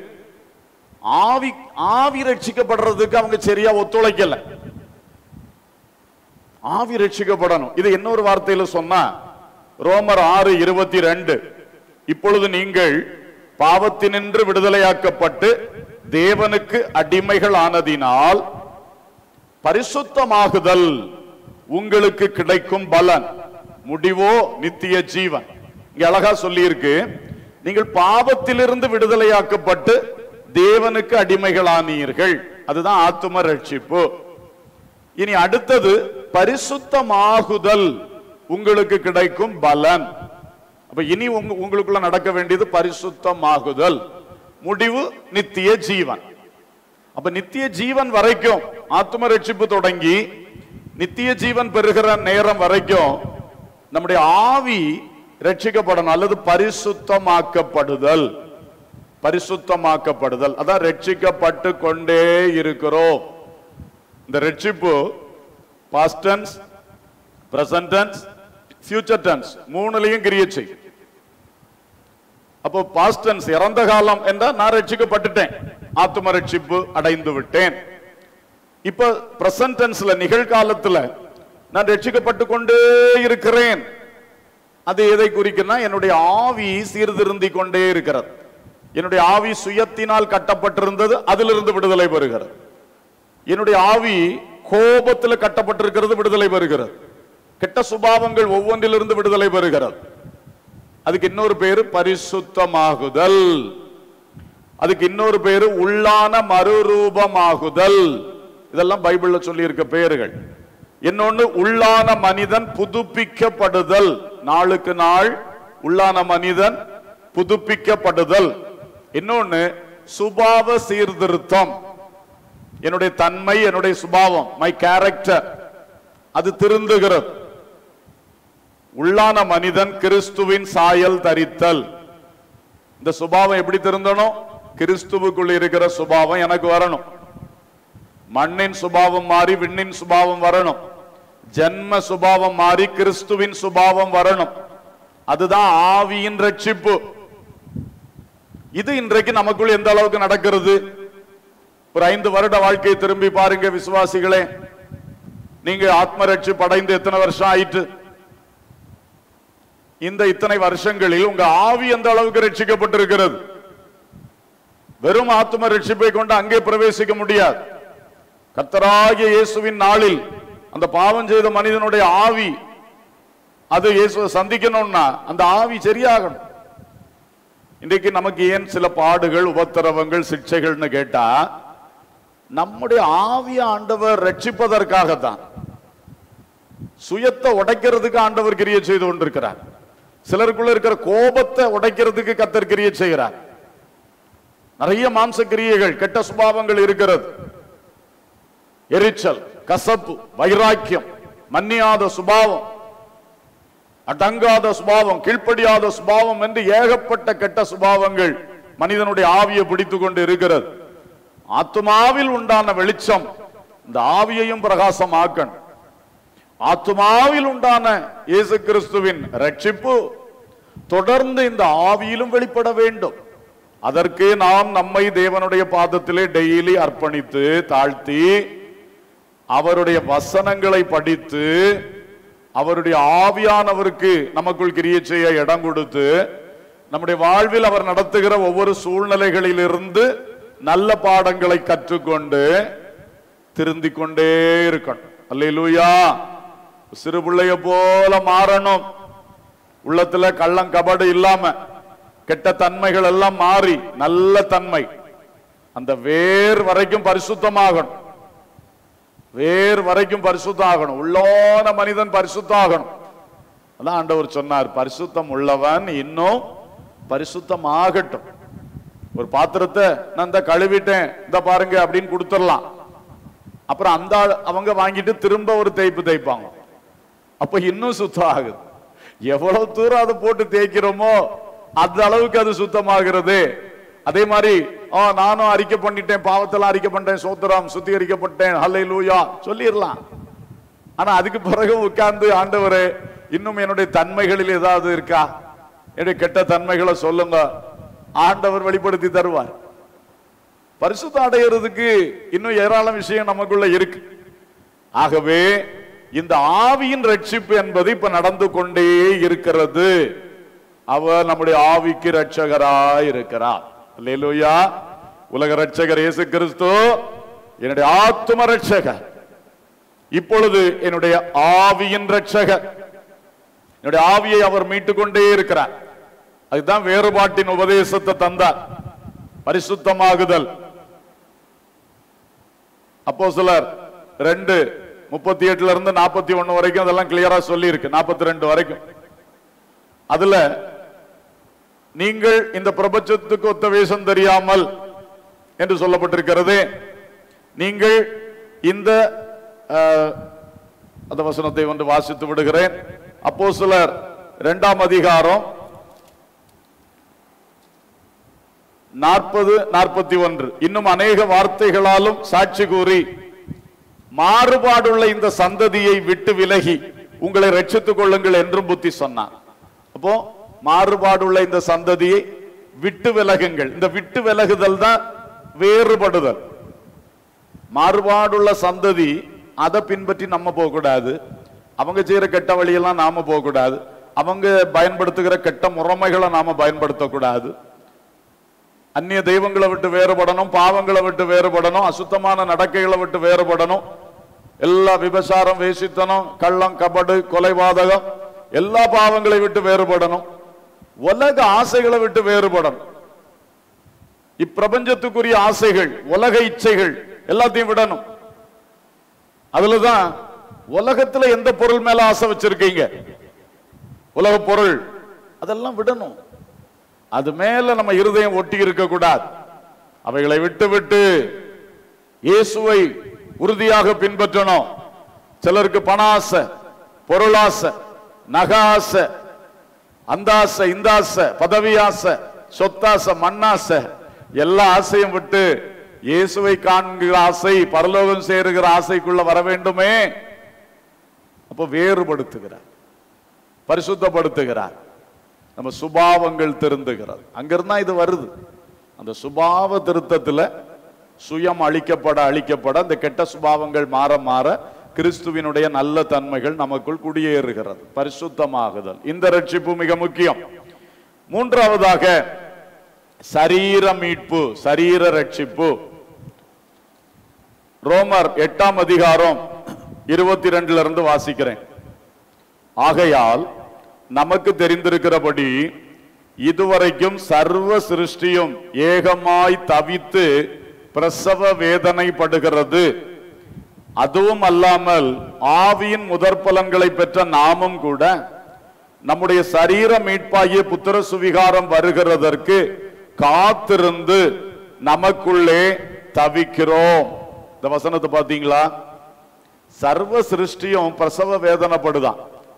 ஆவி ஆவி ரட்சிக்கப்படுறதுக்கு அவங்க சரியா ஒத்துழைக்கல ஆவி ரட்சிக்கப்படணும் இது இன்னொரு வார்த்தையில சொன்னா ரோமர் ஆறு இருபத்தி ரெண்டு இப்பொழுது நீங்கள் பாவத்தினின்று விடுதலையாக்கப்பட்டு தேவனுக்கு அடிமைகள் ஆனதினால் பரிசுத்தமாகுதல் உங்களுக்கு கிடைக்கும் பலன் முடிவோ நித்திய ஜீவன் இங்க அழகா சொல்லியிருக்கு நீங்கள் பாவத்திலிருந்து விடுதலையாக்கப்பட்டு தேவனுக்கு அடிமைகளானீர்கள் அதுதான் ஆத்தும ரட்சிப்பு இனி அடுத்தது பரிசுத்தமாகுதல் உங்களுக்கு கிடைக்கும் பலன் அப்ப இனி உங்க- உங்களுக்குள்ள நடக்க வேண்டியது பரிசுத்தமாகுதல் முடிவு நித்திய ஜீவன் அப்ப நித்திய ஜீவன் வரைக்கும் ஆத்ம ரட்சிப்பு தொடங்கி நித்திய ஜீவன் பெறுகிற நேரம் வரைக்கும் நம்முடைய ஆவி ரட்சிக்கப்படணும் அல்லது பரிசுத்தமாக்கப்படுதல் பரிசுத்தமாக்கப்படுதல் அதான் ரட்சிக்கப்பட்டு கொண்டே இருக்கிறோம் இந்த ரட்சிப்பு past tense present tense future tense மூணுலயும் கிரியை செய்யும் அப்போ பாஸ்ட் டென்ஸ் இறந்த காலம் என்றால் நான் ரட்சிக்கப்பட்டுட்டேன் ஆத்தும ரட்சிப்பு அடைந்து விட்டேன் இப்ப பிரசன்ட் டென்ஸ்ல நிகழ்காலத்துல நான் ரட்சிக்கப்பட்டு கொண்டே இருக்கிறேன் அது எதை குறிக்குன்னா என்னுடைய ஆவி சீர்திருந்தி கொண்டே இருக்கிறது என்னுடைய ஆவி சுயத்தினால் கட்டப்பட்டிருந்தது அதிலிருந்து விடுதலை பெறுகிறது என்னுடைய ஆவி கோபத்தில் கட்டப்பட்டிருக்கிறது விடுதலை பெறுகிறது கெட்ட சுபாவங்கள் ஒவ்வொன்றிலிருந்து விடுதலை பெறுகிறது அதுக்கு இன்னொரு பேரு பரிசுத்தமாகுதல் அதுக்கு இன்னொரு பேரு உள்ளான மறுரூபமாகுதல் இதெல்லாம் பைபிள்ல சொல்லி இருக்க பெயர்கள் இன்னொன்னு உள்ளான மனிதன் புதுப்பிக்கப்படுதல் நாளுக்கு நாள் உள்ளான மனிதன் புதுப்பிக்கப்படுதல் இன்னொன்னு சுபாவ சீர்திருத்தம் என்னுடைய தன்மை என்னுடைய சுபாவம் மை கேரக்டர் அது திருந்துகிறது உள்ளான மனிதன் கிறிஸ்துவின் சாயல் தரித்தல் இந்த சுபாவம் எப்படி திருந்தணும் கிறிஸ்துவுக்குள் இருக்கிற சுபாவம் எனக்கு வரணும் மண்ணின் சுபாவம் மாறி விண்ணின் சுபாவம் வரணும் ஜன்ம சுபாவம் மாறி கிறிஸ்துவின் சுபாவம் வரணும் அதுதான் ஆவியின் ரட்சிப்பு இது இன்றைக்கு நமக்குள் எந்த அளவுக்கு நடக்கிறது ஒரு ஐந்து வருட வாழ்க்கையை திரும்பி பாருங்க விசுவாசிகளே நீங்க ஆத்ம ரட்சிப்பு அடைந்து எத்தனை வருஷம் ஆயிட்டு இந்த இத்தனை வருஷங்களில் உங்க ஆவி எந்த அளவுக்கு ரட்சிக்கப்பட்டிருக்கிறது வெறும் ஆத்ம ரட்சிப்பை கொண்டு அங்கே பிரவேசிக்க முடியாது கர்த்தராகிய இயேசுவின் நாளில் அந்த பாவம் செய்த மனிதனுடைய ஆவி அது இயேசுவை சந்திக்கணும்னா அந்த ஆவி சரியாகணும் இன்றைக்கு நமக்கு ஏன் சில பாடுகள் உபத்திரவங்கள் சிக்ஷைகள்னு கேட்டா நம்முடைய ஆவிய ஆண்டவர் ரட்சிப்பதற்காகத்தான் சுயத்தை உடைக்கிறதுக்கு ஆண்டவர் கிரியை செய்து கொண்டிருக்கிறார் சிலருக்குள்ள இருக்கிற கோபத்தை உடைக்கிறதுக்கு கத்தர் கிரியை செய்கிறார் நிறைய மாம்ச கிரியைகள் கெட்ட சுபாவங்கள் இருக்கிறது எரிச்சல் கசப்பு வைராக்கியம் மன்னியாத சுபாவம் அடங்காத சுபாவம் கீழ்ப்படியாத சுபாவம் என்று ஏகப்பட்ட கெட்ட சுபாவங்கள் மனிதனுடைய ஆவியை பிடித்துக் கொண்டு இருக்கிறது ஆத்மாவில் உண்டான வெளிச்சம் இந்த ஆவியையும் பிரகாசமாக்கணும் ஆத்மாவில் உண்டான இயேசு கிறிஸ்துவின் ரட்சிப்பு தொடர்ந்து இந்த ஆவியிலும் வெளிப்பட வேண்டும் அதற்கு நாம் நம்மை தேவனுடைய பாதத்திலே டெய்லி அர்ப்பணித்து தாழ்த்தி அவருடைய வசனங்களை படித்து அவருடைய ஆவியானவருக்கு நமக்குள் கிரியை செய்ய இடம் கொடுத்து நம்முடைய வாழ்வில் அவர் நடத்துகிற ஒவ்வொரு சூழ்நிலைகளிலிருந்து நல்ல பாடங்களை கற்றுக்கொண்டு திருந்திக் கொண்டே இருக்கணும் அல்லேலூயா சிறு பிள்ளைய போல மாறணும் உள்ளத்துல கள்ளம் கபடு இல்லாம கெட்ட தன்மைகள் எல்லாம் மாறி நல்ல தன்மை அந்த வேர் வரைக்கும் பரிசுத்தமாகணும் வேர் வரைக்கும் பரிசுத்தம் ஆகணும் உள்ளோன மனிதன் பரிசுத்தம் ஆகணும் அதான் ஆண்டவர் சொன்னார் பரிசுத்தம் உள்ளவன் இன்னும் பரிசுத்தம் ஆகட்டும் ஒரு பாத்திரத்தை நான் இந்த கழுவிட்டேன் இந்த பாருங்க அப்படின்னு கொடுத்துடலாம் அப்புறம் அந்த ஆள் அவங்க வாங்கிட்டு திரும்ப ஒரு தேய்ப்பு தேய்ப்பாங்க அப்ப இன்னும் சுத்தம் ஆகுது எவ்வளவு தூரம் அதை போட்டு தேய்க்கிறோமோ அந்த அளவுக்கு அது சுத்தமாகிறது அதே மாதிரி ஆ நானும் அறிக்கை பண்ணிட்டேன் பாவத்தெல்லாம் அறிக்கை பண்ணிட்டேன் சோத்திரம் சுத்திகரிக்கப்பட்டேன் ஹல்லை லூயா சொல்லிடலாம் ஆனா அதுக்கு பிறகு உட்கார்ந்து ஆண்டவரே இன்னும் என்னுடைய தன்மைகளில் ஏதாவது இருக்கா என்னுடைய கெட்ட தன்மைகளை சொல்லுங்க ஆண்டவர் வெளிப்படுத்தி தருவார் பரிசுத்தம் அடையிறதுக்கு இன்னும் ஏராளம் விஷயம் நமக்குள்ள இருக்கு ஆகவே இந்த ஆவியின் ரட்சிப்பு என்பது இப்ப நடந்து கொண்டே இருக்கிறது அவர் நம்முடைய ஆவிக்கு ரட்சகராய் இருக்கிறார் அல்லேலூயா உலக ரட்சகர் இயேசு கிறிஸ்து என்னுடைய ஆத்தும ரட்சகர் இப்பொழுது என்னுடைய ஆவியின் ரட்சகர் என்னுடைய ஆவியை அவர் மீட்டுக் கொண்டே இருக்கிறார் அதுதான் வேறுபாட்டின் உபதேசத்தை தந்தார் பரிசுத்தமாகுதல் அப்போ சிலர் ரெண்டு முப்பத்தி எட்டுல இருந்து நாற்பத்தி ஒண்ணு வரைக்கும் அதெல்லாம் கிளியரா சொல்லி இருக்கு நாற்பத்தி ரெண்டு வரைக்கும் அதுல நீங்கள் இந்த பிரபஞ்சத்துக்கு ஒத்த வேஷம் தெரியாமல் என்று சொல்லப்பட்டிருக்கிறது நீங்கள் இந்த அஹ், அந்த வசனத்தை ஒன்று வாசித்து விடுகிறேன் அப்போ சிலர் இரண்டாம் அதிகாரம் நாற்பது நாற்பத்தி ஒன்று இன்னும் அநேக வார்த்தைகளாலும் சாட்சி கூறி மாறுபாடுள்ள இந்த சந்ததியை விட்டு விலகி உங்களை ரட்சித்துக் கொள்ளுங்கள் என்றும் புத்தி சொன்னார் அப்போ மாறுபாடுள்ள இந்த சந்ததியை விட்டு விலகுங்கள் இந்த விட்டு விலகுதல் தான் வேறுபடுதல் மாறுபாடுள்ள சந்ததி அதை பின்பற்றி நம்ம போகக்கூடாது அவங்க செய்யற கெட்ட வழியெல்லாம் நாம போகக்கூடாது அவங்க பயன்படுத்துகிற கெட்ட முறைமைகளை நாம பயன்படுத்தக்கூடாது அந்நிய தெய்வங்களை விட்டு வேறுபடணும் பாவங்களை விட்டு வேறுபடணும் அசுத்தமான நடக்கைகளை விட்டு வேறுபடணும் எல்லா விபசாரம் வேசித்தனம் கள்ளம் கபடு கொலைபாதகம் எல்லா பாவங்களை விட்டு வேறுபடணும் உலக ஆசைகளை விட்டு வேறுபடணும் இப்பிரபஞ்சத்துக்குரிய ஆசைகள் உலக இச்சைகள் எல்லாத்தையும் விடணும் அதுலதான் உலகத்துல எந்த பொருள் மேல ஆசை வச்சிருக்கீங்க உலக பொருள் அதெல்லாம் விடணும் அது மேல நம்ம இருதயம் ஒட்டி இருக்க கூடாது அவைகளை விட்டு விட்டு இயேசுவை உறுதியாக பின்பற்றணும் சிலருக்கு பண ஆசை பொருளாசை நக ஆசை அந்த ஆசை இந்த ஆசை பதவி ஆசை சொத்தாசை மண்ணாசை எல்லா ஆசையும் விட்டு இயேசுவை காண்கிற ஆசை பரலோகம் சேருகிற ஆசைக்குள்ள வர வேண்டுமே அப்ப வேறுபடுத்துகிறார் பரிசுத்தப்படுத்துகிறார் நம்ம சுபாவங்கள் திருந்துகிறது அங்கிருந்தா இது வருது அந்த சுபாவ திருத்தத்துல சுயம் அழிக்கப்பட அழிக்கப்பட அந்த கெட்ட சுபாவங்கள் மாற மாற கிறிஸ்துவினுடைய நல்ல தன்மைகள் நமக்குள் குடியேறுகிறது பரிசுத்தமாகுதல் இந்த ரட்சிப்பு மிக முக்கியம் மூன்றாவதாக சரீர மீட்பு சரீர ரட்சிப்பு ரோமர் எட்டாம் அதிகாரம் இருபத்தி ரெண்டுல இருந்து வாசிக்கிறேன் ஆகையால் நமக்கு தெரிந்திருக்கிறபடி இதுவரைக்கும் சர்வ சிருஷ்டியும் ஏகமாய் தவித்து பிரசவ வேதனைப்படுகிறது அதுவும் அல்லாமல் ஆவியின் முதற் பலன்களை பெற்ற நாமும் கூட நம்முடைய சரீர மீட்பாகிய புத்திர சுவிகாரம் வருகிறதற்கு காத்திருந்து நமக்குள்ளே தவிக்கிறோம் இந்த வசனத்தை பாத்தீங்களா சர்வ சிருஷ்டியும் பிரசவ வேதனைப்படுதான்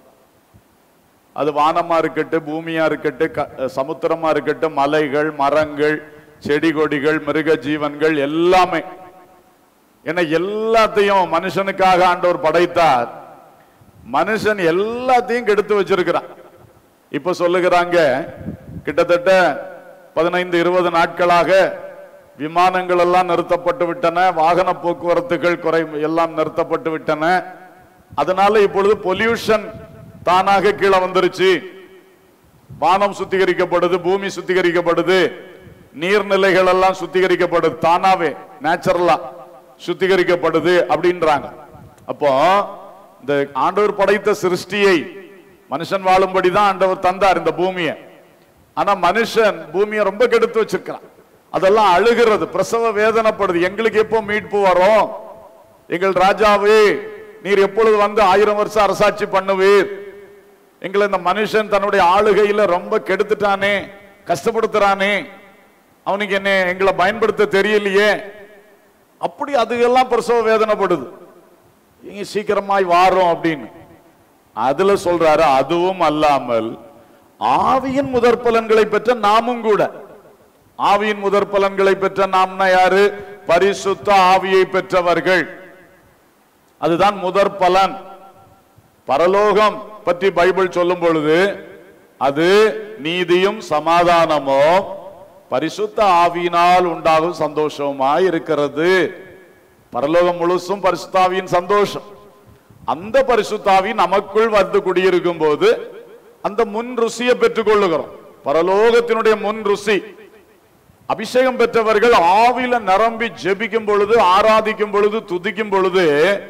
அது வானமா இருக்கட்டும் பூமியா இருக்கட்டும் க- சமுத்திரமா இருக்கட்டும் மலைகள் மரங்கள் செடி கொடிகள் மிருக ஜீவன்கள் எல்லாமே ஏன்னா எல்லாத்தையும் மனுஷனுக்காக ஆண்டவர் படைத்தார் மனுஷன் எல்லாத்தையும் கெடுத்து வச்சிருக்கிறான் இப்ப சொல்லுகிறாங்க கிட்டத்தட்ட பதினைந்து இருபது நாட்களாக விமானங்கள் எல்லாம் நிறுத்தப்பட்டு விட்டன வாகன போக்குவரத்துகள் குறை எல்லாம் நிறுத்தப்பட்டு விட்டன அதனால இப்பொழுது பொல்யூஷன் தானாக கீழே வந்துருச்சு வானம் சுத்திகரிக்கப்படுது பூமி சுத்திகரிக்கப்படுது நீர்நிலைகள் எல்லாம் சுத்திகரிக்கப்படுது தானாவே நேச்சுரலா சுத்திகரிக்கப்படுது அப்படின்றாங்க அப்போ இந்த ஆண்டவர் படைத்த சிருஷ்டியை மனுஷன் வாழும்படிதான் ஆண்டவர் தந்தார் இந்த பூமியை ஆனா மனுஷன் பூமியை ரொம்ப கெடுத்து வச்சிருக்கிறான் அதெல்லாம் அழுகிறது பிரசவ வேதனைப்படுது எங்களுக்கு எப்போ மீட்பு வரும் எங்கள் ராஜாவே நீர் எப்பொழுது வந்து ஆயிரம் வருஷம் அரசாட்சி பண்ணுவீர் எங்களை இந்த மனுஷன் தன்னுடைய ஆளுகையில ரொம்ப கெடுத்துட்டானே கஷ்டப்படுத்துறானே அவனுக்கு என்ன எங்களை பயன்படுத்த தெரியலையே அப்படி அதுக்கெல்லாம் பிரசவ வேதனைப்படுது இங்க சீக்கிரமாய் வாரோம் அப்படின்னு அதுல சொல்றாரு அதுவும் அல்லாமல் ஆவியின் முதற் பலன்களை பெற்ற நாமும் கூட ஆவியின் முதற் பலன்களை பெற்ற நாம்னா யாரு பரிசுத்த ஆவியை பெற்றவர்கள் அதுதான் முதற் பலன் பரலோகம் பற்றி பைபிள் சொல்லும் பொழுது அது நீதியும் சமாதானமும் பரிசுத்த ஆவியினால் உண்டாகும் சந்தோஷமாய் இருக்கிறது பரலோகம் முழுசும் பரிசுத்த ஆவியின் சந்தோஷம் அந்த பரிசுத்தாவி நமக்குள் வந்து குடியிருக்கும் போது அந்த முன் ருசியை பெற்றுக் கொள்ளுகிறோம் பரலோகத்தினுடைய முன் ருசி அபிஷேகம் பெற்றவர்கள் ஆவில நிரம்பி ஜெபிக்கும் பொழுது ஆராதிக்கும் பொழுது துதிக்கும் பொழுது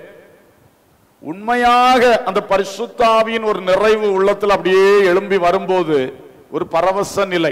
உண்மையாக அந்த பரிசுத்தாவியின் ஒரு நிறைவு உள்ளத்தில் அப்படியே எழும்பி வரும்போது ஒரு பரவச நிலை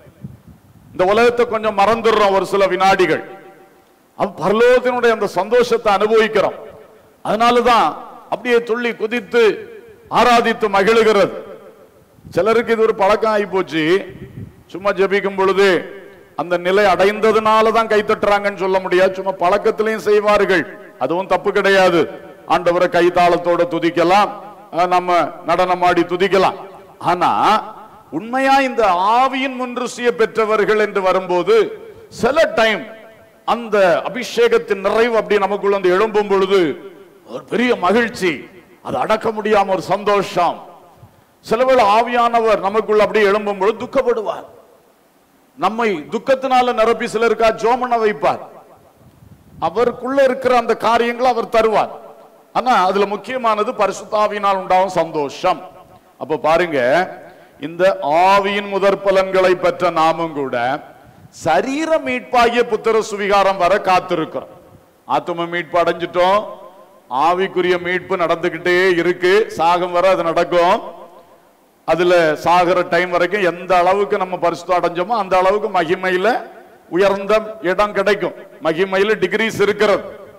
இந்த உலகத்தை கொஞ்சம் மறந்துடுறோம் ஒரு சில வினாடிகள் அவ் பரலோகத்தினுடைய அந்த சந்தோஷத்தை அனுபவிக்கிறோம் அதனாலதான் அப்படியே துள்ளி குதித்து ஆராதித்து மகிழுகிறது சிலருக்கு இது ஒரு பழக்கம் ஆகி போச்சு சும்மா ஜெபிக்கும் பொழுது அந்த நிலை அடைந்ததுனால தான் கைத்தட்டுறாங்கன்னு சொல்ல முடியாது சும்மா பழக்கத்திலையும் செய்வார்கள் அதுவும் தப்பு கிடையாது ஆண்டவரை கைத்தாளத்தோட துதிக்கலாம் அஹ் நம்ம நடனமாடி துதிக்கலாம் ஆனா உண்மையா இந்த ஆவியின் முன்ருசிய பெற்றவர்கள் என்று வரும்போது சில டைம் அந்த அபிஷேகத்தின் நிறைவு அப்படி நமக்குள்ள வந்து எழும்பும் பொழுது ஒரு பெரிய மகிழ்ச்சி அது அடக்க முடியாம ஒரு சந்தோஷம் சிலவேளை ஆவியானவர் நமக்குள்ள அப்படியே எழும்பும் பொழுது துக்கப்படுவார் நம்மை துக்கத்தினால நிரப்பி சிலருக்கா ஜோமன வைப்பார் அவருக்குள்ள இருக்கிற அந்த காரியங்களை அவர் தருவார் ஆனா அதுல முக்கியமானது பரிசுத்தாவினால் உண்டாகும் சந்தோஷம் அப்ப பாருங்க இந்த ஆவியின் முதற் பலன்களை பெற்ற நாமும் கூட சரீர மீட்பாகிய புத்திர சுவிகாரம் வர காத்திருக்கிறோம் ஆத்தும மீட்பு அடைஞ்சிட்டோம் ஆவிக்குரிய மீட்பு நடந்துகிட்டே இருக்கு சாகம் வர அது நடக்கும் அதுல சாகிற டைம் வரைக்கும் எந்த அளவுக்கு நம்ம பரிசுத்தம் அடைஞ்சோமோ அந்த அளவுக்கு மகிமையில உயர்ந்த இடம் கிடைக்கும் மகிமையில டிகிரிஸ் இருக்கிறது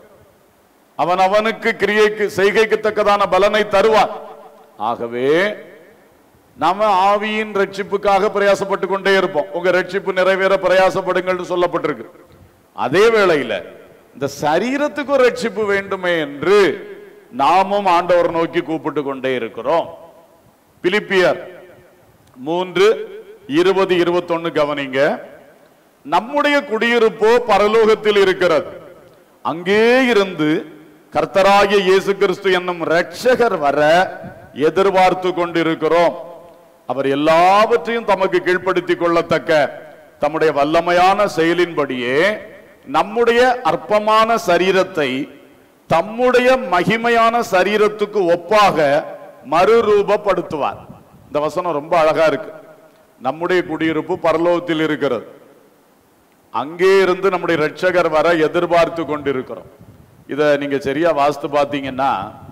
அவன் அவனுக்கு கிரியைக்கு செய்கைக்கு தக்கதான பலனை தருவான் ஆகவே நாம ஆவியின் ரட்சிப்புக்காக பிரயாசப்பட்டு கொண்டே இருப்போம் உங்க ரட்சிப்பு நிறைவேற பிரயாசப்படுங்கள் சொல்லப்பட்டிருக்கு அதே வேளையில இந்த சரீரத்துக்கு ஒரு ரட்சிப்பு வேண்டுமே என்று நாமும் ஆண்டவர் நோக்கி கூப்பிட்டு கொண்டே இருக்கிறோம் பிலிப்பியர் மூன்று இருபது இருபத்தொன்னு கவனிங்க நம்முடைய குடியிருப்போ பரலோகத்தில் இருக்கிறது அங்கே இருந்து கர்த்தராகிய இயேசு கிறிஸ்து என்னும் இரட்சகர் வர எதிர்பார்த்து கொண்டிருக்கிறோம் அவர் எல்லாவற்றையும் தமக்கு கீழ்ப்படுத்திக் கொள்ளத்தக்க தம்முடைய வல்லமையான செயலின்படியே நம்முடைய அற்பமான சரீரத்தை தம்முடைய மகிமையான சரீரத்துக்கு ஒப்பாக மறுரூபப்படுத்துவார் இந்த வசனம் ரொம்ப அழகா இருக்கு நம்முடைய குடியிருப்பு பரலோகத்தில் இருக்கிறது அங்கே இருந்து நம்முடைய ரட்சகர் வர எதிர்பார்த்து கொண்டிருக்கிறோம் இத நீங்க சரியா வாஸ்து பார்த்தீங்கன்னா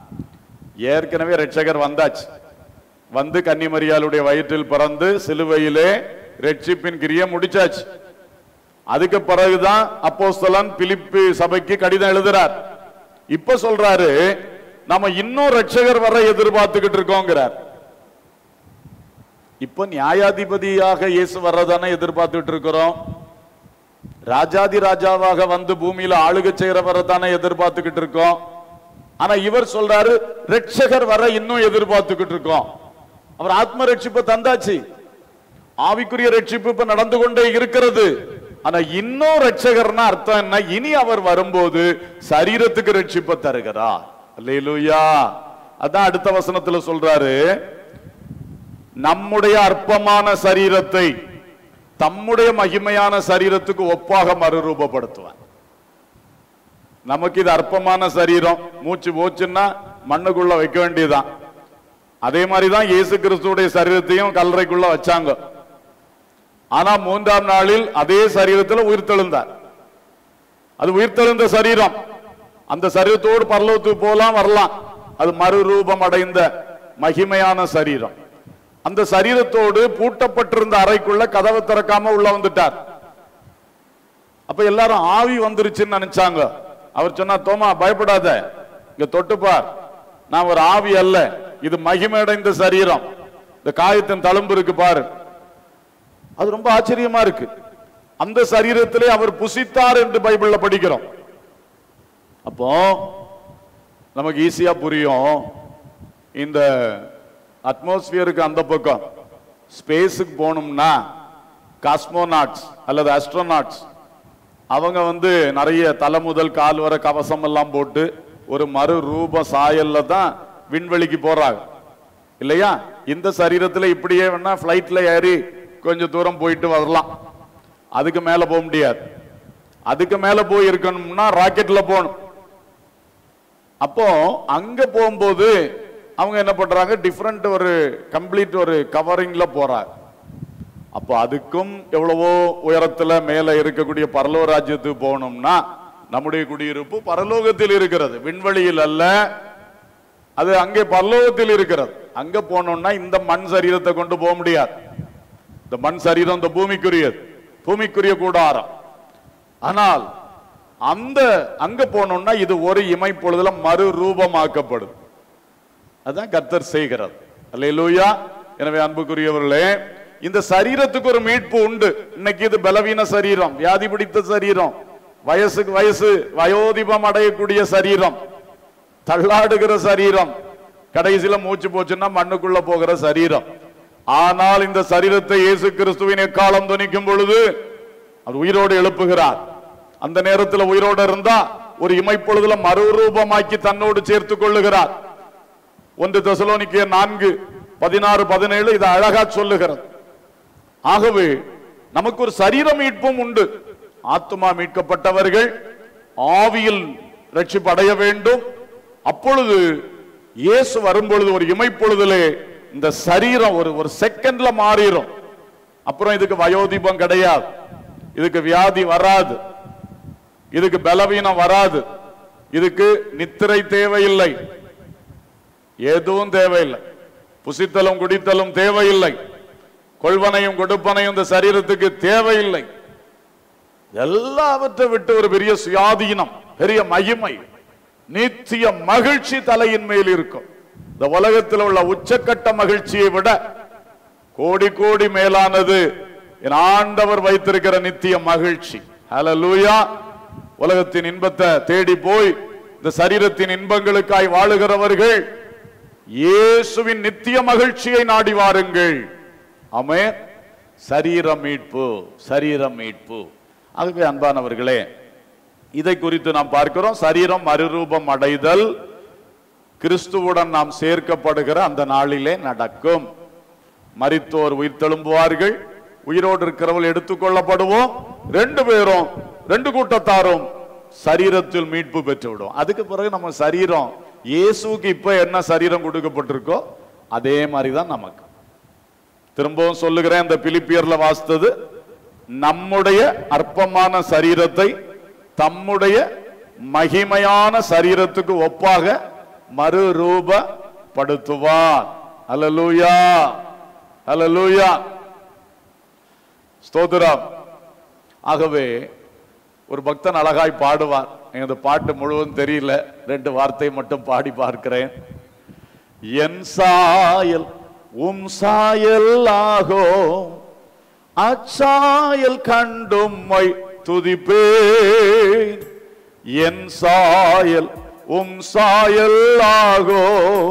ஏற்கனவே ரட்சகர் வந்தாச்சு வந்து கன்னிமரியாளுடைய வயிற்றில் பிறந்து சிலுவையிலே ரட்சிப்பின் கிரியை முடிச்சாச்சு அதுக்கு பிறகுதான் அப்போஸ்தலன் பிலிப்பு சபைக்கு கடிதம் எழுதுறார் இப்ப சொல்றாரு நம்ம இன்னும் ரட்சகர் வர எதிர்பார்த்துக்கிட்டு இருக்கோங்கிறார் இப்ப நியாயாதிபதியாக இயேசு வர்றதானே எதிர்பார்த்துட்டு இருக்கிறோம் ராஜாதி ராஜாவாக வந்து பூமியில ஆளுகை செய்யறவரை தானே எதிர்பார்த்துக்கிட்டு இருக்கோம் ஆனா இவர் சொல்றாரு ரட்சகர் வர இன்னும் எதிர்பார்த்துக்கிட்டு இருக்கோம் அவர் ஆத்ம ரட்சிப்பு தந்தாச்சு ஆவிக்குரிய ரட்சிப்பு இப்ப நடந்து கொண்டே இருக்கிறது ஆனா இன்னும் ரட்சகர்னா அர்த்தம் என்ன இனி அவர் வரும்போது சரீரத்துக்கு ரட்சிப்பை தருகிறார் அல்லேலூயா அதான் அடுத்த வசனத்துல சொல்றாரு நம்முடைய அற்பமான சரீரத்தை தம்முடைய மகிமையான சரீரத்துக்கு ஒப்பாக மறுரூபப்படுத்துவார் நமக்கு இது அற்பமான சரீரம் மூச்சு போச்சுன்னா மண்ணுக்குள்ள வைக்க வேண்டியதுதான் அதே மாதிரிதான் இயேசு கிறிஸ்துவுடைய சரீரத்தையும் கல்லறைக்குள்ள வச்சாங்க ஆனா மூன்றாம் நாளில் அதே சரீரத்தில் உயிர்த்தெழுந்தார் அது உயிர்த்தெழுந்த சரீரம் அந்த சரீரத்தோடு பரலோகத்துக்கு போலாம் வரலாம் அது மறுரூபம் அடைந்த மகிமையான சரீரம் அந்த சரீரத்தோடு பூட்டப்பட்டிருந்த அறைக்குள்ள கதவை திறக்காம உள்ள வந்துட்டார் அப்ப எல்லாரும் ஆவி வந்துருச்சுன்னு நினைச்சாங்க அவர் சொன்னா தோமா பயப்படாத இங்க தொட்டுப்பார் நான் ஒரு ஆவி அல்ல இது மகிமையடைந்த சரீரம் இந்த காயத்தின் தழும்பு இருக்கு பாரு அது ரொம்ப ஆச்சரியமா இருக்கு அந்த சரீரத்திலே அவர் புசித்தார் என்று பைபிள்ல படிக்கிறோம் அப்போ நமக்கு ஈஸியா புரியும் இந்த அட்மாஸ்பியருக்கு அந்த பக்கம் ஸ்பேஸுக்கு போகணும்னா காஸ்மோநாட்ஸ் அல்லது அஸ்ட்ரோநாட்ஸ் அவங்க வந்து நிறைய தலை முதல் கால் வரை கவசம் எல்லாம் போட்டு ஒரு மறு ரூப சாயல்ல தான் விண்வெளிக்கு போறாங்க இல்லையா இந்த சரீரத்துல இப்படியே வேணா பிளைட்ல ஏறி கொஞ்சம் தூரம் போயிட்டு வரலாம் அதுக்கு மேல போக முடியாது அதுக்கு மேல போய் இருக்கணும்னா ராக்கெட்ல போகணும் அப்போ அங்க போகும்போது அவங்க என்ன பண்றாங்க டிஃப்ரெண்ட் ஒரு கம்ப்ளீட் ஒரு கவரிங்ல போறாங்க அப்போ அதுக்கும் எவ்வளவோ உயரத்துல மேல இருக்கக்கூடிய பரலோக ராஜ்யத்துக்கு போகணும்னா நம்முடைய குடியிருப்பு பரலோகத்தில் இருக்கிறது விண்வெளியில் அல்ல அது அங்கே பரலோகத்தில் இருக்கிறது அங்க போனோம்னா இந்த மண் சரீரத்தை கொண்டு போக முடியாது இந்த மண் சரீரம் இந்த பூமிக்குரியது பூமிக்குரிய கூடாரம் ஆனால் அந்த அங்க போனோம்னா இது ஒரு இமைப்பொழுதுல மறு ரூபமாக்கப்படும் அதான் கர்த்தர் செய்கிறது அல்லேலூயா எனவே அன்புக்குரியவர்களே இந்த சரீரத்துக்கு ஒரு மீட்பு உண்டு இன்னைக்கு இது பலவீன சரீரம் வியாதி பிடித்த சரீரம் வயசுக்கு வயசு வயோதிபம் அடையக்கூடிய சரீரம் தள்ளாடுகிற சரீரம் கடைசியில மூச்சு போச்சுன்னா மண்ணுக்குள்ள போகிற சரீரம் ஆனால் இந்த சரீரத்தை இயேசு கிறிஸ்துவின் எக்காலம் துணிக்கும் பொழுது அவர் உயிரோடு எழுப்புகிறார் அந்த நேரத்தில் உயிரோடு இருந்தா ஒரு இமைப்பொழுதுல மறுரூபமாக்கி தன்னோடு சேர்த்துக் கொள்ளுகிறார் ஒன்று தெசலோனிக்கே நான்கு பதினாறு பதினேழு இது அழகா சொல்லுகிறது ஆகவே நமக்கு ஒரு சரீர மீட்பும் உண்டு ஆத்துமா மீட்கப்பட்டவர்கள் ஆவியில் ரட்சிப்பு அடைய வேண்டும் அப்பொழுது இயேசு வரும்பொழுது ஒரு இமைப்பொழுதிலே இந்த சரீரம் ஒரு ஒரு செகண்ட்ல மாறிடும் அப்புறம் இதுக்கு வயோதிபம் கிடையாது இதுக்கு வியாதி வராது இதுக்கு பலவீனம் வராது இதுக்கு நித்திரை தேவையில்லை எதுவும் தேவையில்லை புசித்தலும் குடித்தலும் தேவையில்லை கொள்வனையும் கொடுப்பனையும் இந்த சரீரத்துக்கு தேவையில்லை எல்லாவற்றை விட்டு ஒரு பெரிய சுயாதீனம் பெரிய மகிமை நித்திய மகிழ்ச்சி தலையின் மேல் இருக்கும் இந்த உலகத்தில் உள்ள உச்சக்கட்ட மகிழ்ச்சியை விட கோடி கோடி மேலானது என் ஆண்டவர் வைத்திருக்கிற நித்திய மகிழ்ச்சி ஹalleluya உலகத்தின் இன்பத்தை தேடி போய் இந்த சரீரத்தின் இன்பங்களுக்காய் வாழுகிறவர்கள் இயேசுவின் நித்திய மகிழ்ச்சியை நாடி வாருங்கள் ஆமே சரீர மீட்பு சரீர மீட்பு ஆகவே அன்பானவர்களே இதை குறித்து நாம் பார்க்கிறோம் சரீரம் மறுரூபம் அடைதல் கிறிஸ்துவுடன் நாம் சேர்க்கப்படுகிற அந்த நாளிலே நடக்கும் மரித்தோர் உயிர் தெழும்புவார்கள் உயிரோடு இருக்கிறவர்கள் எடுத்துக்கொள்ளப்படுவோம் ரெண்டு பேரும் ரெண்டு கூட்டத்தாரும் சரீரத்தில் மீட்பு பெற்று விடும் அதுக்கு பிறகு நம்ம சரீரம் இயேசுவுக்கு இப்ப என்ன சரீரம் கொடுக்கப்பட்டிருக்கோ அதே மாதிரி தான் நமக்கு திரும்பவும் சொல்லுகிறேன் இந்த பிலிப்பியர்ல வாசித்தது நம்முடைய அற்பமான சரீரத்தை தம்முடைய மகிமையான சரீரத்துக்கு ஒப்பாக மறுரூபப்படுத்துவார் அல்லேலூயா அல்லேலூயா ஸ்தோத்திரம் ஆகவே ஒரு பக்தன் அழகாய் பாடுவார் எனக்கு அந்த பாட்டு முழுவதும் தெரியல ரெண்டு வார்த்தை மட்டும் பாடி பார்க்கிறேன் என் சாயல் உம் சாயல் ஆகோ அச்சாயல் கண்டும்மை துதிப்பேன் என் சாயல் உம் சாயல் ஆகோ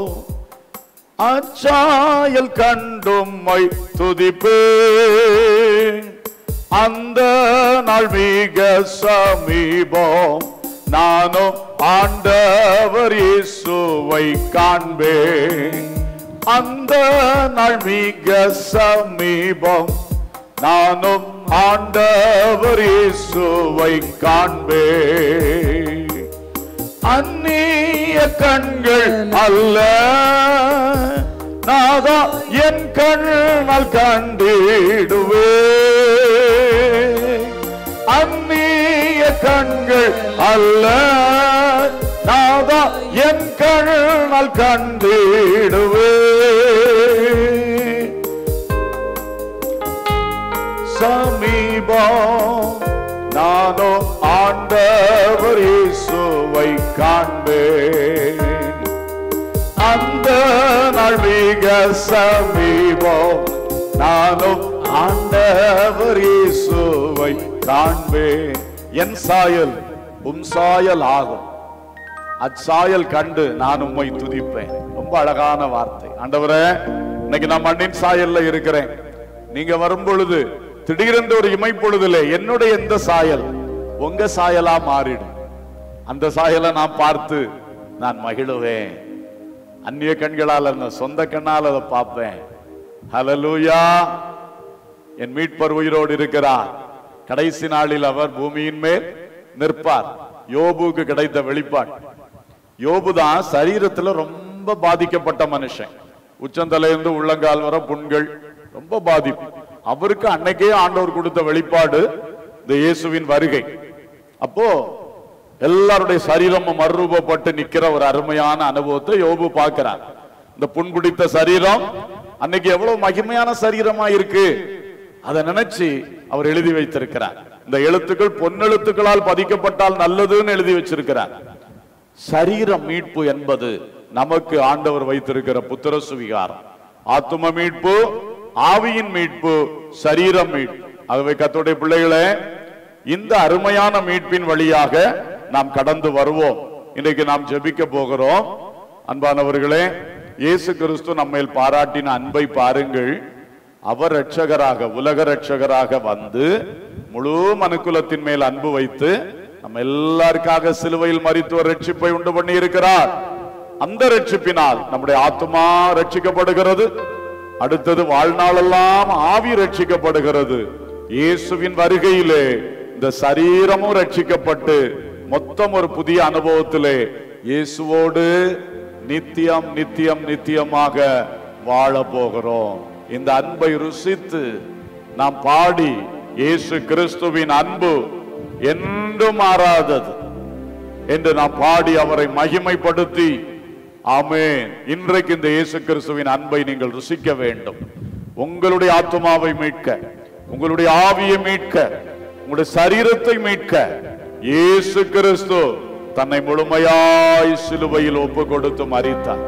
அச்சாயல் கண்டும்மை துதிப்பேன் அந்த நாள் மிக சமீபம் நானும் ஆண்டவர் இயேசுவை காண்பேன் அந்த நாள் மிக சமீபம் நானும் ஆண்டவர் இயேசுவை காண்பேன் அந்நிய கண்கள் அல்ல நாதா என் கண்ணால் கண்டிடுவே அந்நிய கண்கள் அல்ல நாதா என் கண்ணால் கண்டிடுவே சமீபம் நானோ ஆண்டவர் இயேசுவை காண்பேன் அந்த நாள் மிக சமீபம் நானும் ஆண்டவர் இயேசுவை காண்பேன் என் சாயல் உம் சாயல் ஆகும் அச்சாயல் கண்டு நான் உம்மை துதிப்பேன் ரொம்ப அழகான வார்த்தை ஆண்டவரே இன்னைக்கு நான் மண்ணின் சாயல்ல இருக்கிறேன் நீங்க வரும் பொழுது திடீரென்று ஒரு இமைப்பொழுதுல என்னுடைய எந்த சாயல் உங்க சாயலா மாறிடும் அந்த சாயலை நான் பார்த்து நான் மகிழுவேன் அந்நிய கண்களால் அல்ல சொந்த கண்ணால் அதை பார்ப்பேன் ஹalleluya என் மீட்பர் உயிரோடு இருக்கிறார் கடைசி நாளில் அவர் பூமியின் மேல் நிற்பார் யோபுக்கு கிடைத்த வெளிப்பாடு யோபு தான் சரீரத்துல ரொம்ப பாதிக்கப்பட்ட மனுஷன் உச்சந்தலையிலிருந்து உள்ளங்கால் வர புண்கள் ரொம்ப பாதிப்பு அவருக்கு அன்னைக்கே ஆண்டவர் கொடுத்த வெளிப்பாடு இந்த இயேசுவின் வருகை அப்போ எல்லாருடைய சரீரமும் மறுரூபப்பட்டு நிக்கிற ஒரு அருமையான அனுபவத்தை யோபு பார்க்கிறார் இந்த புண்பிடித்த சரீரம் அன்னைக்கு எவ்வளவு மகிமையான சரீரமா இருக்கு அதை நினைச்சு அவர் எழுதி வைத்திருக்கிறார் இந்த எழுத்துக்கள் பொன்னெழுத்துக்களால் பதிக்கப்பட்டால் நல்லதுன்னு எழுதி வச்சிருக்கிறார் சரீர மீட்பு என்பது நமக்கு ஆண்டவர் வைத்திருக்கிற புத்திர சுவிகாரம் ஆத்தும மீட்பு ஆவியின் மீட்பு சரீர மீட்பு ஆகவே கத்தோடைய பிள்ளைகளே இந்த அருமையான மீட்பின் வழியாக நாம் கடந்து வருவோம் இன்றைக்கு நாம் ஜெபிக்க போகிறோம் அன்பானவர்களே இயேசு கிறிஸ்து நம்மேல் பாராட்டின அன்பை பாருங்கள் அவர் ரட்சகராக உலக ரட்சகராக வந்து முழு மனுக்குலத்தின் மேல் அன்பு வைத்து நம்ம எல்லாருக்காக சிலுவையில் மறித்துவ ரட்சிப்பை உண்டு பண்ணி இருக்கிறார் அந்த ரட்சிப்பினால் நம்முடைய ஆத்துமா ரட்சிக்கப்படுகிறது அடுத்தது வாழ்நாளெல்லாம் ஆவி ரட்சிக்கப்படுகிறது இயேசுவின் வருகையிலே இந்த சரீரமும் ரட்சிக்கப்பட்டு மொத்தம் ஒரு புதிய அனுபவத்திலே இயேசுவோடு நித்தியம் நித்தியம் நித்தியமாக வாழ போகிறோம் இந்த அன்பை ருசித்து நாம் பாடி இயேசு கிறிஸ்துவின் அன்பு என்றும் மாறாதது என்று நாம் பாடி அவரை மகிமைப்படுத்தி ஆமென் இன்றைக்கு இந்த இயேசு கிறிஸ்துவின் அன்பை நீங்கள் ருசிக்க வேண்டும் உங்களுடைய ஆத்மாவை மீட்க உங்களுடைய ஆவியை மீட்க உங்களுடைய சரீரத்தை மீட்க இயேசு கிறிஸ்து தன்னை முழுமையாய் சிலுவையில் ஒப்பு கொடுத்து மறித்தார்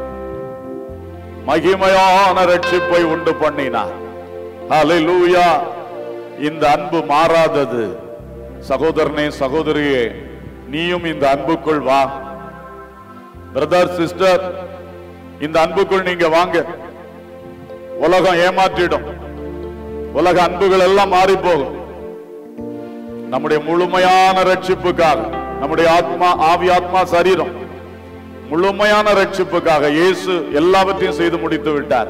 மகிமையான ரட்சிப்பை உண்டு பண்ணினார் ஹalleluya இந்த அன்பு மாறாதது சகோதரனே சகோதரியே நீயும் இந்த அன்புக்குள் வா பிரதர் சிஸ்டர் இந்த அன்புக்குள் நீங்க வாங்க உலகம் ஏமாற்றிடும் உலக அன்புகள் எல்லாம் மாறி போகும் நம்முடைய முழுமையான ரட்சிப்புக்காக நம்முடைய ஆத்மா ஆவி ஆத்மா சரீரம் முழுமையான ரட்சிப்புக்காக இயேசு எல்லாவற்றையும் செய்து முடித்து விட்டார்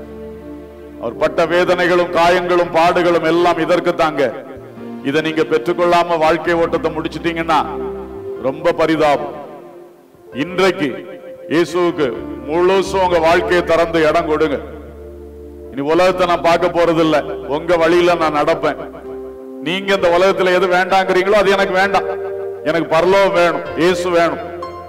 அவர் பட்ட வேதனைகளும் காயங்களும் பாடுகளும் எல்லாம் இதற்கு தாங்க இதை நீங்க பெற்றுக்கொள்ளாம வாழ்க்கை ஓட்டத்தை முடிச்சிட்டீங்கன்னா ரொம்ப பரிதாபம் இன்றைக்கு இயேசுவுக்கு முழுசும் உங்க வாழ்க்கையை திறந்து இடம் கொடுங்க இனி உலகத்தை நான் பார்க்க போறது இல்ல உங்க வழியில நான் நடப்பேன் நீங்க இந்த உலகத்துல எது வேண்டாங்கிறீங்களோ அது எனக்கு வேண்டாம் எனக்கு பரலோகம் வேணும் இயேசு வேணும்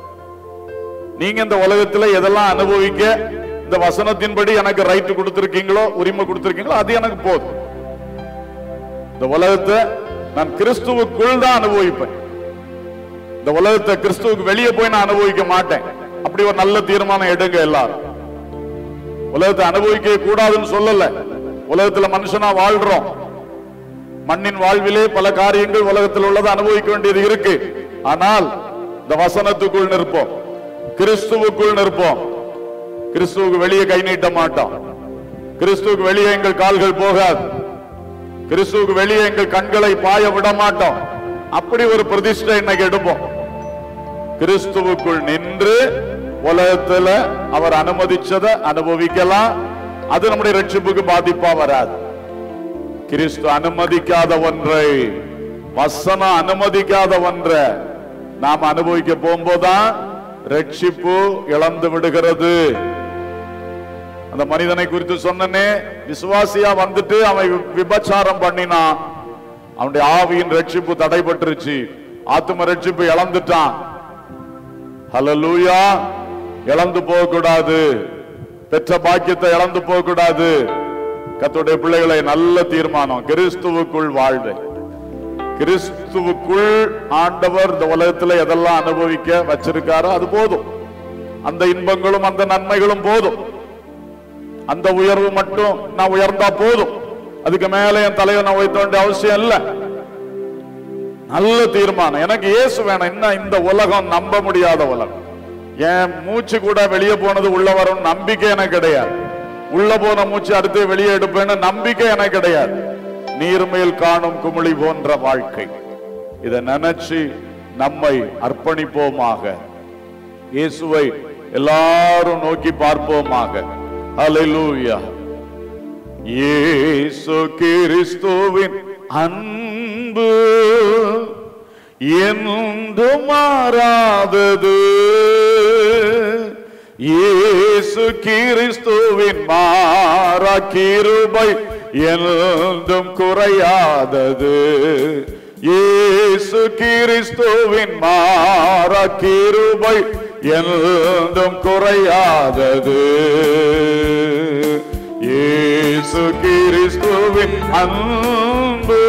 நீங்க இந்த உலகத்துல எதெல்லாம் அனுபவிக்க இந்த வசனத்தின்படி எனக்கு ரைட் கொடுத்திருக்கீங்களோ உரிமை கொடுத்திருக்கீங்களோ அது எனக்கு போதும் இந்த உலகத்தை நான் கிறிஸ்துவுக்குள் தான் அனுபவிப்பேன் இந்த உலகத்தை கிறிஸ்துவுக்கு வெளியே போய் நான் அனுபவிக்க மாட்டேன் அப்படி ஒரு நல்ல தீர்மானம் எடுங்க எல்லாரும் உலகத்தை அனுபவிக்க கூடாதுன்னு சொல்லல உலகத்துல மனுஷனா வாழ்றோம் மண்ணின் வாழ்விலே பல காரியங்கள் உலகத்தில் உள்ளதை அனுபவிக்க வேண்டியது இருக்கு ஆனால் இந்த வசனத்துக்குள் நிற்போம் கிறிஸ்துவுக்குள் நிற்போம் கிறிஸ்துவுக்கு வெளியே கை நீட்ட மாட்டோம் கிறிஸ்துவுக்கு வெளியே எங்கள் கால்கள் போகாது கிறிஸ்துவுக்கு வெளியே எங்கள் கண்களை பாய விட மாட்டோம் அப்படி ஒரு பிரதிஷ்டை இன்னைக்கு எடுப்போம் கிறிஸ்துவுக்குள் நின்று உலகத்துல அவர் அனுமதிச்சதை அனுபவிக்கலாம் அது நம்முடைய ரட்சிப்புக்கு பாதிப்பா வராது கிறிஸ்து அனுமதிக்காத ஒன்றை வசனம் அனுமதிக்காத ஒன்றை நாம் அனுபவிக்க போகும்போதுதான் ரட்சிப்பு இழந்து விடுகிறது அந்த மனிதனை குறித்து சொன்னனே விசுவாசியா வந்துட்டு அவன் வி- விபச்சாரம் பண்ணினான் அவனுடைய ஆவியின் ரட்சிப்பு தடைபட்டுருச்சு ஆத்தும ரட்சிப்பு இழந்துட்டான் ஹalleluya இழந்து போக கூடாது பெற்ற பாக்கியத்தை இழந்து போக கூடாது கர்த்தருடைய பிள்ளைகளை நல்ல தீர்மானம் கிறிஸ்துவுக்குள் வாழ்வை கிறிஸ்துவுக்குள் ஆண்டவர் இந்த உலகத்துல எதெல்லாம் அனுபவிக்க வச்சிருக்காரோ அது போதும் அந்த இன்பங்களும் அந்த நன்மைகளும் போதும் அந்த உயர்வு மட்டும் நான் உயர்ந்தா போதும் அதுக்கு மேல என் தலையை நான் உயர்த்த வேண்டிய அவசியம் இல்ல நல்ல தீர்மானம் எனக்கு இயேசு வேணும் என்ன இந்த உலகம் நம்ப முடியாத உலகம் என் மூச்சு கூட வெளியே போனது உள்ள வரும் நம்பிக்கை எனக்கு கிடையாது உள்ள போன மூச்சு அடுத்து வெளியே எடுப்பேன்னு நம்பிக்கை எனக்கு கிடையாது நீர்மேல் காணும் குமிழி போன்ற வாழ்க்கை இதை நினைச்சு நம்மை அர்ப்பணிப்போமாக இயேசுவை எல்லாரும் நோக்கி பார்ப்போமாக ஹalleluya இயேசு கிறிஸ்துவின் அன்பு என்றும் மாறாதது இயேசு கிறிஸ்துவின் மாறா கிருபை என்றும் குறையாதது இயேசு கிறிஸ்துவின் மாறா கிருபை என்றும் குறையாதது இயேசு கிறிஸ்துவின் அன்பு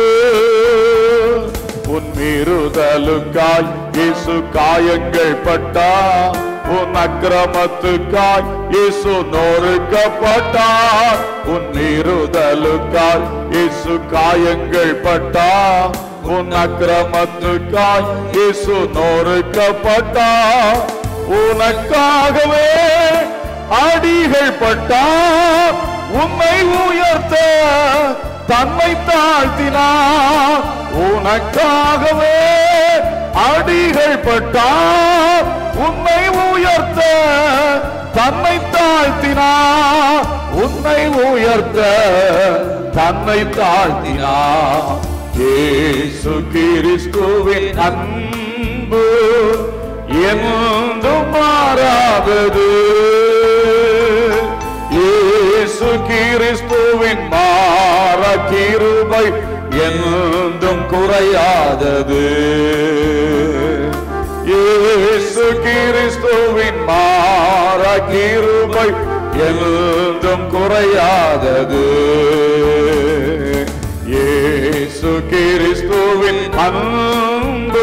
உன் மீறுதலுக்காய் இயேசு காயங்கள் பட்டார் உன் அக்கிரமத்துக்காய் இயேசு நொறுக்கப்பட்டார் உன் மீறுதலுக்காய் இயேசு காயங்கள் பட்டார் உன் அக்கிரமத்துக்காய் இயேசு நொறுக்கப்பட்டார் உனக்காகவே அடிகள் பட்டார் உன்னை உயர்த்த தன்னை தாழ்த்தினார் உனக்காகவே அடிகள் பட்டார் உன்னை உயர்த்த தன்னை தாழ்த்தினார் உன்னை உயர்த்த தன்னை தாழ்த்தினார் இயேசு கிறிஸ்துவின் அன்பு என்றும் மாறாதது இயேசு கிறிஸ்துவின் மாற கிருபை என்றும் குறையாதது இயேசு கிறிஸ்துவின் மாற கிருபை என்றும் குறையாதது இயேசு கிறிஸ்துவின் அன்பு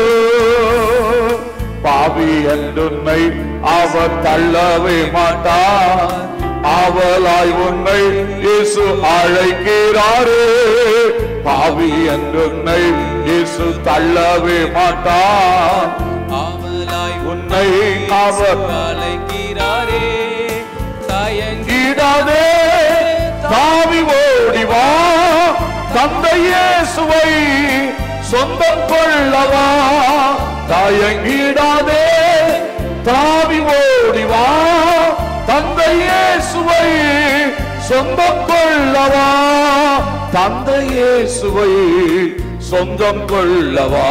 பாவி என்றுன்னை அவர் தள்ளவே மாட்டார் அவளாய் உன்னை இயேசு அழைக்கிறாரே பாவி என்றுன்னை இயேசு தள்ளவே மாட்டார் ஆவலாய் உன்னை அவர் அழைக்கிறாரே தயங்கி ஈடாதே தாவி ஓடி வா தந்தை இயேசுவை சொந்தம் கொள்ளவா தயங்கிடாதே தாவி ஓடி வா தந்தை இயேசுவை சொந்தம் கொள்ளவா தந்தை இயேசுவை சொந்தம் கொள்ளவா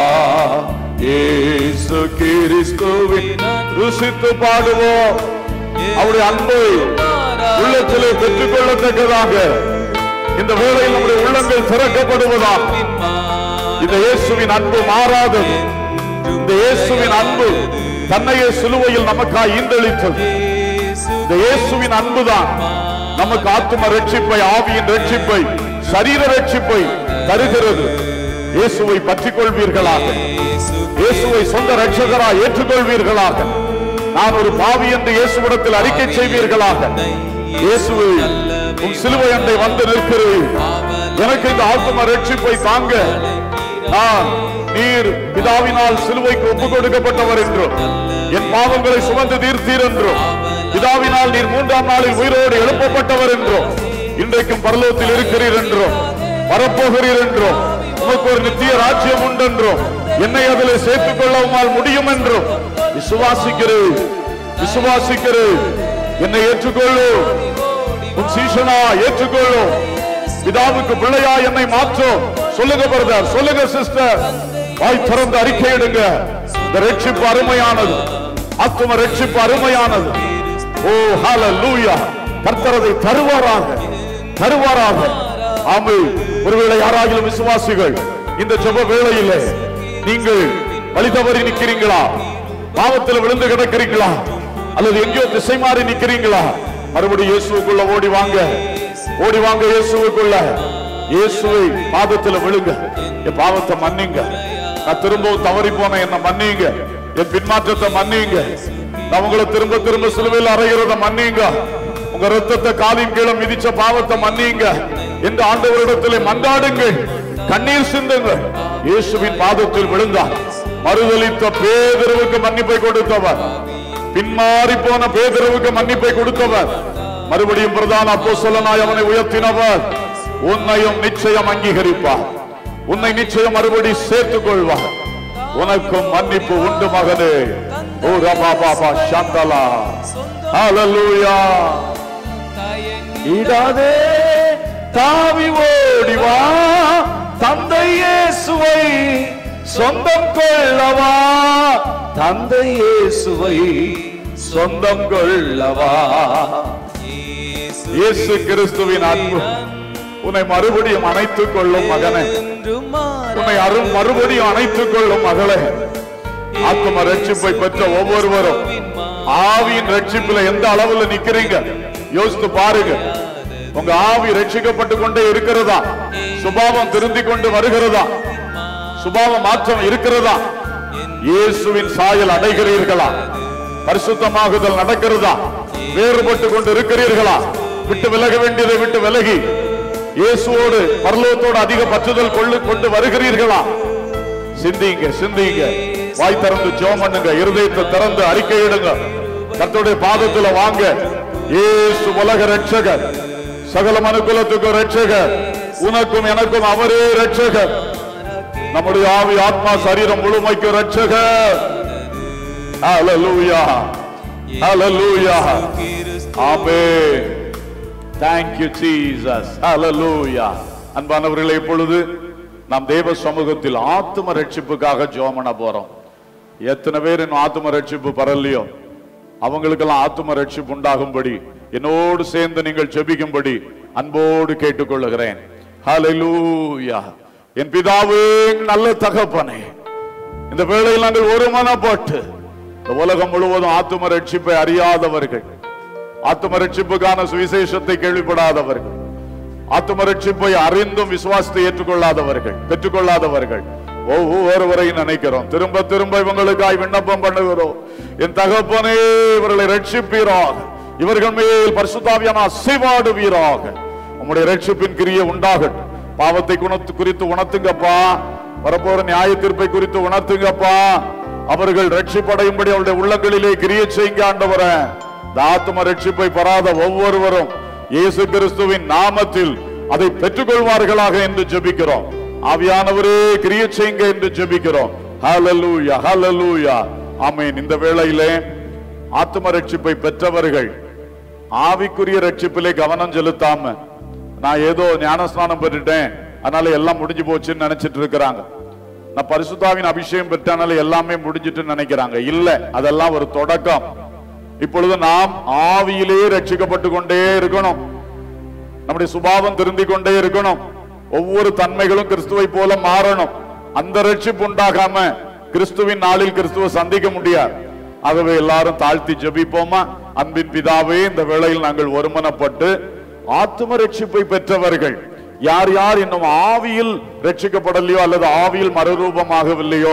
இயேசு கிறிஸ்துவின் ருசித்து பாடுவோம் அவருடைய அன்பை உள்ளத்திலே பெற்றுக் கொள்ளத்தக்கதாக இந்த வேளையில் நம்முடைய உள்ளங்கள் திறக்கப்படுவதாக இந்த இயேசுவின் அன்பு மாறாதது இந்த இயேசுவின் அன்பு தன்னையே சிலுவையில் நமக்காய் ஈந்தளித்தது இந்த இயேசுவின் அன்புதான் நமக்கு ஆத்தும ரட்சிப்பை ஆவியின் ரட்சிப்பை சரீர ரட்சிப்பை தருகிறது இயேசுவை பற்றிக் கொள்வீர்களாக இயேசுவை சொந்த ரட்சகராய் ஏற்றுக்கொள்வீர்களாக நான் ஒரு பாவி என்று இயேசுவிடத்தில் அறிக்கை செய்வீர்களாக இயேசுவை உன் சிலுவை அண்டை வந்து நிற்கிறேன் எனக்கு இந்த ஆத்தும ரட்சிப்பை தாங்க நான் நீர் பிதாவினால் சிலுவைக்கு ஒப்புக் கொடுக்கப்பட்டவர் என்றும் என் பாவங்களை சுமந்து தீர்த்தீர் என்றும் பிதாவினால் நீர் மூன்றாம் நாளில் உயிரோடு எழுப்பப்பட்டவர் என்றும் இன்றைக்கும் பரலோகத்தில் இருக்கிறீர் என்றும் வரப்போகிறீர் என்றும் உமக்கு ஒரு நித்திய ராஜ்யம் உண்டென்றும் என்னை அதில் சேர்த்துக் கொள்ள உம்மால் முடியும் என்றும் விசுவாசிக்கிறேன் விசுவாசிக்கிறேன் என்னை ஏற்றுக்கொள்ளும் உன் சீசனா ஏற்றுக்கொள்ளும் பிதாவுக்கு பிள்ளையா என்னை மாற்றும் சொல்லுங்க பிரதர் சொல்லுங்க சிஸ்டர் வாய் திறந்து அறிக்கையிடுங்க இந்த ரட்சிப்பு அருமையானது ஆத்தும ரட்சிப்பு அருமையானது ஓ ஹalleluya கர்த்தரதை தருவாராக தருவாராக ஆமை ஒருவேளை யாராகிலும் விசுவாசிகள் இந்த ஜெப வேளையிலே நீங்கள் வழி தவறி நிக்கிறீங்களா பாவத்தில் விழுந்து கிடக்கிறீங்களா அல்லது எங்கேயோ திசை மாறி நிக்கிறீங்களா மறுபடியும் இயேசுவுக்குள்ள ஓடி வாங்க ஓடி வாங்க இயேசுவுக்குள்ள இயேசுவை பாதத்துல விழுங்க என் பாவத்தை மன்னிங்க நான் திரும்பவும் தவறி போன என்ன மன்னிங்க என் பின்மாற்றத்தை மன்னிங்க நான் உங்களை திரும்ப திரும்ப சிலுவையில் அறைகிறத மன்னிங்க உங்க ரத்தத்தை காலின் கீழே மிதிச்ச பாவத்தை மன்னிங்க என்று ஆண்டவரிடத்திலே மன்றாடுங்கள் கண்ணீர் சிந்துங்கள் இயேசுவின் பாதத்தில் விழுந்தார் மறுதலித்த பேதருவுக்கு மன்னிப்பை கொடுத்தவர் பின்மாறி போன பேதருவுக்கு மன்னிப்பை கொடுத்தவர் மறுபடியும் பிரதான அப்போஸ்தலனாய் அவனை உயர்த்தினவர் உன்னையும் நிச்சயம் அங்கீகரிப்பார் உன்னை நிச்சயம் மறுபடி சேர்த்துக் கொள்வார் உனக்கும் மன்னிப்பு உண்டு மகனே ஓ ரபா பாபா சாந்தலா ஹalleluya இடாதே தாவி ஓடி வா தந்தை இயேசுவை சொந்தம் கொள்ளவா தந்தை இயேசுவை சொந்தம் கொள்ளவா இயேசு கிறிஸ்துவின் அன்பு உன்னை மறுபடியும் அணைத்துக் கொள்ளும் மகனே உன்னை அரும் மறுபடியும் அணைத்துக் கொள்ளும் மகளே ஆத்ம ரட்சிப்பை பெற்ற ஒவ்வொருவரும் ஆவியின் ரட்சிப்புல எந்த அளவுல நிக்கிறீங்க யோசித்து பாருங்க உங்க ஆவி ரட்சிக்கப்பட்டு கொண்டே இருக்கிறதா சுபாவம் திருந்தி கொண்டு வருகிறதா சுபாவ மாற்றம் இருக்கிறதா இயேசுவின் சாயல் அடைகிறீர்களா பரிசுத்தமாகுதல் நடக்கிறதா வேறுபட்டு கொண்டு இருக்கிறீர்களா விட்டு விலக வேண்டியதை விட்டு விலகி இயேசுவோடு பரலோகத்தோடு அதிக பற்றுதல் கொள்ளு கொண்டு வருகிறீர்களா சிந்திங்க சிந்திங்க வாய் திறந்து ஜெபம் பண்ணுங்க இருதயத்தை திறந்து அறிக்கையிடுங்க கர்த்தருடைய பாதத்துல வாங்க இயேசு உலக ரட்சகர் சகல மனுக்குலத்துக்கும் ரட்சகர் உனக்கும் எனக்கும் அவரே ரட்சகர் நம்முடைய ஆவி ஆத்மா சரீரம் முழுமைக்கு ரட்சகர் ஹalleluya ஹalleluya ஆமென் thank you jesus hallelujah அன்பானவர்களே இப்பொழுது நாம் தேவ சமூகத்தில் ஆத்ம ரட்சிப்புக்காக ஜெபம் பண்ண போறோம் எத்தனை பேர் இன்னும் ஆத்ம ரட்சிப்பு பரலையோ அவங்களுக்கெல்லாம் ஆத்ம ரட்சிப்பு உண்டாகும்படி என்னோடு சேர்ந்து நீங்கள் ஜெபிக்கும்படி அன்போடு கேட்டுக்கொள்ளுகிறேன் ஹalleluya என் பிதாவே நல்ல தகப்பனே இந்த வேளையில் நாங்கள் ஒரு மனப்பட்டு இந்த உலகம் முழுவதும் ஆத்தும ரட்சிப்பை அறியாதவர்கள் ஆத்தும ரட்சிப்புக்கான சுவிசேஷத்தை கேள்விப்படாதவர்கள் ஆத்தும ரட்சிப்பை அறிந்தும் விசுவாசத்தை ஏற்றுக்கொள்ளாதவர்கள் பெற்றுக்கொள்ளாதவர்கள் ஒவ்வொருவரையும் நினைக்கிறோம் திரும்ப திரும்ப இவங்களுக்காய் விண்ணப்பம் பண்ணுகிறோம் என் தகப்பனே இவர்களை ரட்சிப்பீராக இவர்கள் மேல் பரிசுத்தாவியான அசைவாடுவீராக உம்முடைய ரட்சிப்பின் கிரியை உண்டாகட்டும் பாவத்தை குணத்து குறித்து உணர்த்துங்கப்பா வரப்போற நியாய தீர்ப்பை குறித்து உணர்த்துங்கப்பா அவர்கள் ரட்சிப்படையும்படி அவருடைய உள்ளங்களிலே கிரிய செய்யுங்க ஆண்டவரே இந்த ஆத்ம ரட்சிப்பை பெறாத ஒவ்வொருவரும் இயேசு கிறிஸ்துவின் நாமத்தில் அதை பெற்றுக்கொள்வார்களாக என்று ஜெபிக்கிறோம் ஆவியானவரே கிரிய செய்யுங்க என்று ஜெபிக்கிறோம் ஹalleluya ஹalleluya ஆமென் இந்த வேளையிலே ஆத்ம ரட்சிப்பை பெற்றவர்கள் ஆவிக்குரிய ரட்சிப்பிலே கவனம் செலுத்தாம நான் ஏதோ ஞானஸ்நானம் பெற்றுட்டேன் அதனால எல்லாம் முடிஞ்சு போச்சுன்னு நினைச்சிட்டு இருக்கிறாங்க நான் பரிசுத்தாவின் அபிஷேகம் பெற்றனால எல்லாமே முடிஞ்சிட்டு நினைக்கிறாங்க இல்ல அதெல்லாம் ஒரு தொடக்கம் இப்பொழுது நாம் ஆவியிலே ரட்சிக்கப்பட்டு கொண்டே இருக்கணும் நம்முடைய சுபாவம் திருந்திக் கொண்டே இருக்கணும் ஒவ்வொரு தன்மைகளும் கிறிஸ்துவை போல மாறணும் அந்த ரட்சிப்பு உண்டாகாம கிறிஸ்துவின் நாளில் கிறிஸ்துவை சந்திக்க முடியாது ஆகவே எல்லாரும் தாழ்த்தி ஜெபிப்போமா அன்பின் பிதாவே இந்த வேளையில் நாங்கள் ஒருமனப்பட்டு ஆத்தும ரட்சிப்பை பெற்றவர்கள் யார் யார் இன்னும் ஆவியில் ரட்சிக்கப்படலையோ அல்லது ஆவியில் மறுரூபமாகவில்லையோ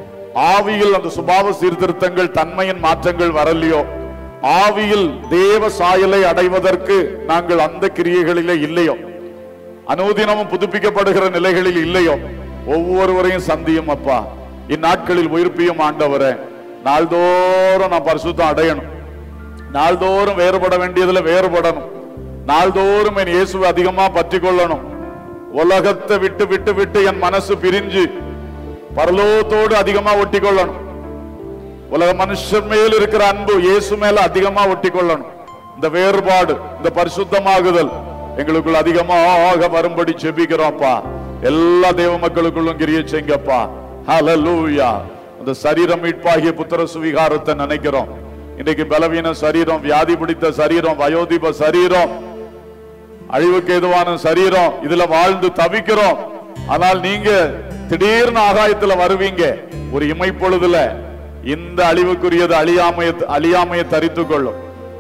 ஆவியில் அந்த சுபாவ சீர்திருத்தங்கள் தன்மையின் மாற்றங்கள் வரலையோ ஆவியில் தேவ சாயலை அடைவதற்கு நாங்கள் அந்த கிரியைகளிலே இல்லையோ அனுதினமும் புதுப்பிக்கப்படுகிற நிலைகளில் இல்லையோ ஒவ்வொருவரையும் சந்தியும் அப்பா இந்நாட்களில் உயிர்ப்பியும் ஆண்டவரே நாள்தோறும் நான் பரிசுத்தம் அடையணும் நாள்தோறும் வேறுபட வேண்டியதுல வேறுபடணும் நாள்தோறும் என் இயேசுவை அதிகமா பற்றி கொள்ளணும் உலகத்தை விட்டு விட்டு விட்டு என் மனசு பிரிஞ்சு பரலோகத்தோடு அதிகமா ஒட்டி கொள்ளணும் உலக மனுஷன் மேல் இருக்கிற அன்பு இயேசு மேல அதிகமா ஒட்டி கொள்ளணும் இந்த வேறுபாடு இந்த பரிசுத்தமாகுதல் எங்களுக்குள்ள அதிகமாக வரும்படி செபிக்கிறோம்ப்பா எல்லா தேவ மக்களுக்குள்ளும் கிரிய செய்யுங்கப்பா ஹalleluya அந்த சரீரம் மீட்பாகிய புத்திர சுவிகாரத்தை நினைக்கிறோம் இன்னைக்கு பலவீன சரீரம் வியாதி பிடித்த சரீரம் வயோதிப சரீரம் அழிவுக்கு ஏதுவான சரீரம் இதுல வாழ்ந்து தவிக்கிறோம் ஆனால் நீங்க திடீர்னு ஆகாயத்துல வருவீங்க ஒரு இமைப்பொழுதுல இந்த அழிவுக்குரியது அழியாமைய அழியாமையை தரித்துக் கொள்ளும்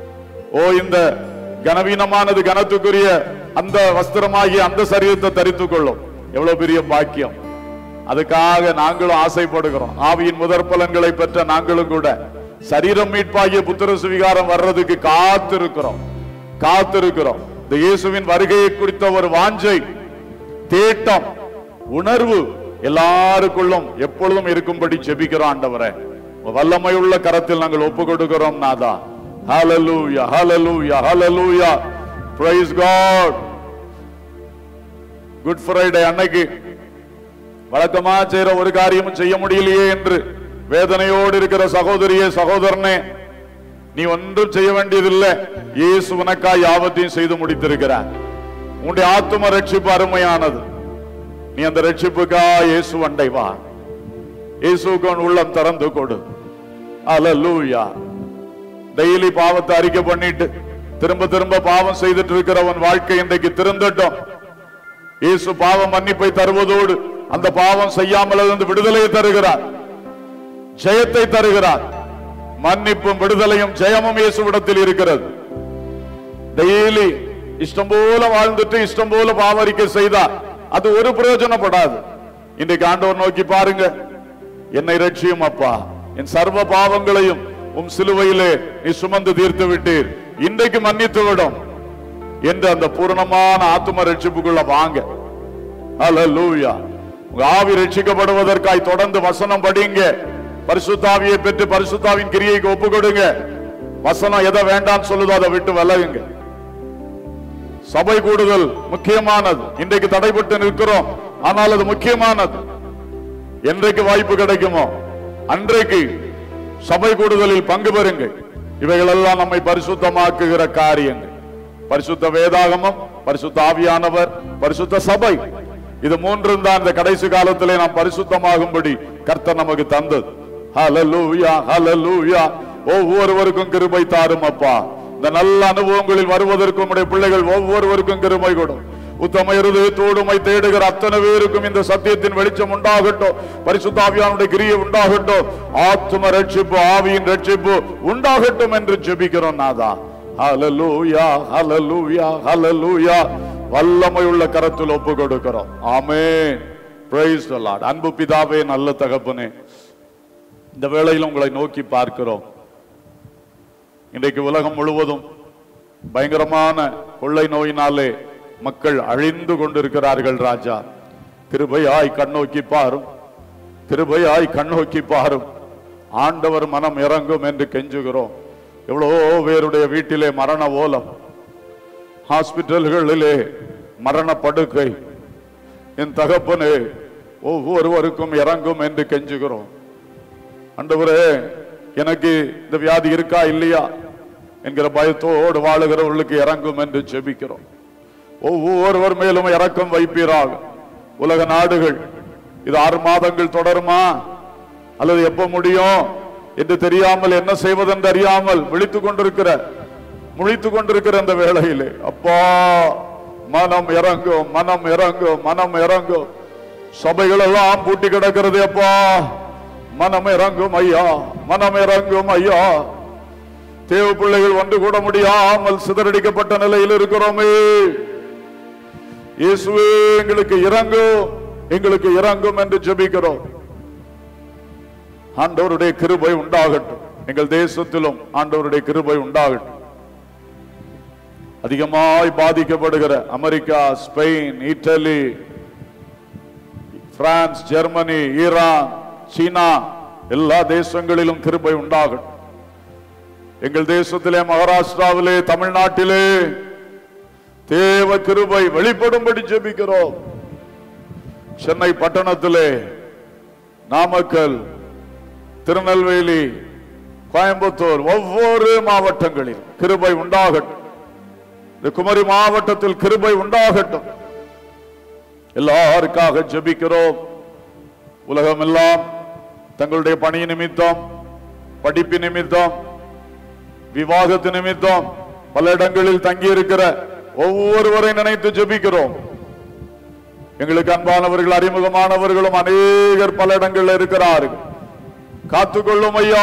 ஓ இந்த கனவீனமானது கனத்துக்குரிய அந்த வஸ்திரமாகிய அந்த சரீரத்தை தரித்துக் கொள்ளும் எவ்வளவு பெரிய பாக்கியம் அதுக்காக நாங்களும் ஆசைப்படுகிறோம் ஆவியின் முதற் பலன்களை பெற்ற நாங்களும் கூட சரீரம் மீட்பாகிய புத்திர சுவிகாரம் வர்றதுக்கு காத்திருக்கிறோம் காத்திருக்கிறோம் இந்த இயேசுவின் வருகையை குறித்த ஒரு வாஞ்சை தேட்டம் உணர்வு எல்லாருக்குள்ளும் எப்பொழுதும் இருக்கும்படி ஜெபிக்கிறோம் ஆண்டவரே உங்க வல்லமை உள்ள கரத்தில் நாங்கள் ஒப்பு கொடுக்கிறோம் நாதா ஹalleluya hallelujah hallelujah praise god good Friday அன்னைக்கு வழக்கமா செய்யற ஒரு காரியமும் செய்ய முடியலையே என்று வேதனையோடு இருக்கிற சகோதரியே சகோதரனே நீ ஒன்றும் செய்ய வேண்டியதில்லை இயேசு உனக்காய் யாவத்தையும் செய்து முடித்திருக்கிறார் உன்னுடைய ஆத்தும ரட்சிப்பு அருமையானது நீ அந்த ரட்சிப்புக்காய் இயேசு அண்டை வா இயேசுக்கு உன் உள்ளம் திறந்து கொடு அல்லூயா டெய்லி பாவத்தை அறிக்கை பண்ணிட்டு திரும்ப திரும்ப பாவம் செய்துட்டு இருக்கிறவன் வாழ்க்கை இன்றைக்கு திருந்தட்டும் இயேசு பாவ மன்னிப்பை தருவதோடு அந்த பாவம் செய்யாமல் இருந்து விடுதலையை தருகிறார் ஜெயத்தை தருகிறார் மன்னிப்பும் விடுதலையும் ஜெயமும் இயேசுவிடத்தில் இருக்கிறது டெய்லி இஷ்டம் போல வாழ்ந்துட்டு இஷ்டம் போல பாவரிக்கை செய்தார் அது ஒரு பிரயோஜனப்படாது இன்றைக்கு ஆண்டவர் நோக்கி பாருங்க என்னை ரட்சியும் அப்பா என் சர்வ பாவங்களையும் உம் சிலுவையிலே நீ சுமந்து தீர்த்து விட்டீர் இன்றைக்கு மன்னித்து விடும் என்று அந்த பூரணமான ஆத்தும ரட்சிப்புக்குள்ள வாங்க அல்லேலூயா உங்க ஆவி ரட்சிக்கப்படுவதற்காய் தொடர்ந்து வசனம் படிங்க பரிசுத்தாவியை பெற்று பரிசுத்தாவின் கிரியைக்கு ஒப்பு கொடுங்க வசனம் எதை வேண்டாம் சொல்லுதோ அதை விட்டு விலகுங்க சபை கூடுதல் முக்கியமானது இன்றைக்கு தடைபட்டு நிற்கிறோம் ஆனால் அது முக்கியமானது என்றைக்கு வாய்ப்பு கிடைக்குமோ அன்றைக்கு சபை கூடுதலில் பங்கு பெறுங்கள் இவைகளெல்லாம் நம்மை பரிசுத்தமாக்குகிற காரியங்கள் பரிசுத்த வேதாகமம் பரிசுத்த ஆவியானவர் பரிசுத்த சபை இது மூன்றும் தான் இந்த கடைசி காலத்திலே நாம் பரிசுத்தமாகும்படி கர்த்தர் நமக்கு தந்தது ஹalleluya ஹalleluya ஒவ்வொருவருக்கும் கிருபை தாரும் அப்பா இந்த நல்ல அனுபவங்களில் வருவதற்கு உம்முடைய பிள்ளைகள் ஒவ்வொருவருக்கும் கிருபை கொடும் உத்தம இருதயத்தோடுமை தேடுகிற அத்தனை பேருக்கும் இந்த சத்தியத்தின் வெளிச்சம் உண்டாகட்டும் பரிசுத்தாவியானுடைய கிரியை உண்டாகட்டும் ஆத்தும ரட்சிப்பு ஆவியின் ரட்சிப்பு உண்டாகட்டும் என்று ஜெபிக்கிறோம் நாதா ஹalleluya ஹalleluya ஹalleluya வல்லமை உள்ள கரத்தில் ஒப்பு கொடுக்கிறோம் ஆமென் praise the lord அன்பு பிதாவே நல்ல தகப்பனே இந்த வேளையில் உங்களை நோக்கி பார்க்கிறோம் இன்றைக்கு உலகம் முழுவதும் பயங்கரமான கொள்ளை நோயினாலே மக்கள் அழிந்து கொண்டிருக்கிறார்கள் ராஜா கிருபையாய் கண்ணோக்கி பாரும் கிருபையாய் கண்ணோக்கி பாரும் ஆண்டவர் மனம் இறங்கும் என்று கெஞ்சுகிறோம் எவ்வளோ பேருடைய வீட்டிலே மரண ஓலம் ஹாஸ்பிட்டல்களிலே மரண படுக்கை என் தகப்பனே ஒவ்வொருவருக்கும் இறங்கும் என்று கெஞ்சுகிறோம் ஆண்டவரே எனக்கு இந்த வியாதி இருக்கா இல்லையா என்கிற பயத்தோடு வாழுகிறவர்களுக்கு இறங்கும் என்று ஜெபிக்கிறோம் ஒவ்வொருவர் மேலும் இறக்கம் வைப்பீராக உலக நாடுகள் இது ஆறு மாதங்கள் தொடருமா அல்லது எப்ப முடியும் என்று தெரியாமல் என்ன செய்வதென்று அறியாமல் விழித்துக் கொண்டிருக்கிற முழித்துக் கொண்டிருக்கிற அந்த வேளையிலே அப்பா மனம் இறங்கும் மனம் இறங்கும் மனம் இறங்கும் சபைகள் எல்லாம் பூட்டி கிடக்கிறது அப்பா மனம் இறங்கும் ஐயா மனம் இறங்கும் ஐயா தேவ பிள்ளைகள் ஒன்று கூட முடியாமல் சிதறடிக்கப்பட்ட நிலையில் இருக்கிறோமே இயேசுவே எங்களுக்கு இறங்கும் எங்களுக்கு இறங்கும் என்று ஜெபிக்கிறோம் ஆண்டவருடைய கிருபை உண்டாகட்டும் எங்கள் தேசத்திலும் ஆண்டவருடைய கிருபை உண்டாகட்டும் அதிகமாய் பாதிக்கப்படுகிற America Spain Italy France Germany Iran சீனா எல்லா தேசங்களிலும் கிருபை உண்டாகட்டும் எங்கள் தேசத்திலே மகாராஷ்டிராவிலே தமிழ்நாட்டிலே தேவ கிருபை வெளிப்படும்படி ஜெபிக்கிறோம் சென்னை பட்டணத்திலே நாமக்கல் திருநெல்வேலி கோயம்புத்தூர் ஒவ்வொரு மாவட்டங்களில் கிருபை உண்டாகட்டும் இந்த குமரி மாவட்டத்தில் கிருபை உண்டாகட்டும் எல்லாருக்காக ஜெபிக்கிறோம் உலகமெல்லாம் தங்களுடைய பணி நிமித்தம் படிப்பு நிமித்தம் விவாகத்து நிமித்தம் பல இடங்களில் தங்கி இருக்கிற ஒவ்வொருவரை நினைத்து ஜெபிக்கிறோம் எங்களுக்கு அன்பானவர்கள் அறிமுகமானவர்களும் அநேகர் பல இடங்களில் இருக்கிறார்கள் காத்துக்கொள்ளும் ஐயா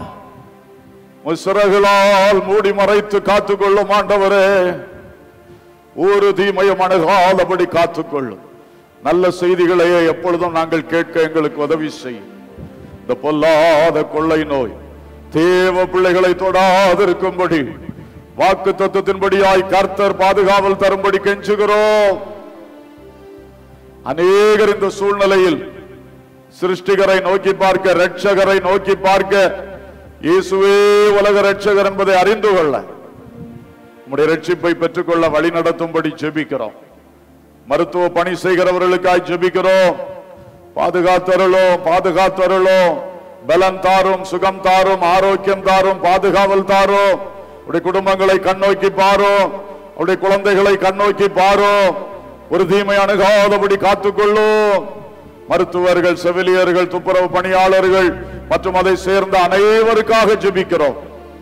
முசிறகளால் மூடி மறைத்து காத்துக்கொள்ளும் ஆண்டவரே ஒரு தீமையும் அணுகாதபடி காத்துக்கொள்ளும் நல்ல செய்திகளையே எப்பொழுதும் நாங்கள் கேட்க எங்களுக்கு உதவி செய்யும் இந்த பொல்லாத கொள்ளை நோய் தேவ பிள்ளைகளை தொடாதிருக்கும்படி வாக்கு தத்துவத்தின்படியாய் கர்த்தர் பாதுகாவல் தரும்படி கெஞ்சுகிறோம் அநேகர் இந்த சூழ்நிலையில் சிருஷ்டிகரை நோக்கி பார்க்க ரட்சகரை நோக்கி பார்க்க இயேசுவே உலக ரட்சகர் என்பதை அறிந்து கொள்ள உம்முடைய ரட்சிப்பை பெற்றுக்கொள்ள வழி நடத்தும்படி ஜெபிக்கிறோம் மருத்துவ பணி செய்கிறவர்களுக்காய் ஜெபிக்கிறோம் பாதுகாத்தருளும் பாதுகாத்தருளும் பலன் தாரும் சுகம் தாரும் ஆரோக்கியம் தாரும் பாதுகாவல் தாரும் உடைய குடும்பங்களை கண்ணோக்கி பாரும் உடைய குழந்தைகளை கண்ணோக்கி பாரும் ஒரு தீமை அணுகாதபடி காத்துக்கொள்ளும் மருத்துவர்கள் செவிலியர்கள் துப்புரவு பணியாளர்கள் மற்றும் அதை சேர்ந்த அனைவருக்காக ஜெபிக்கிறோம்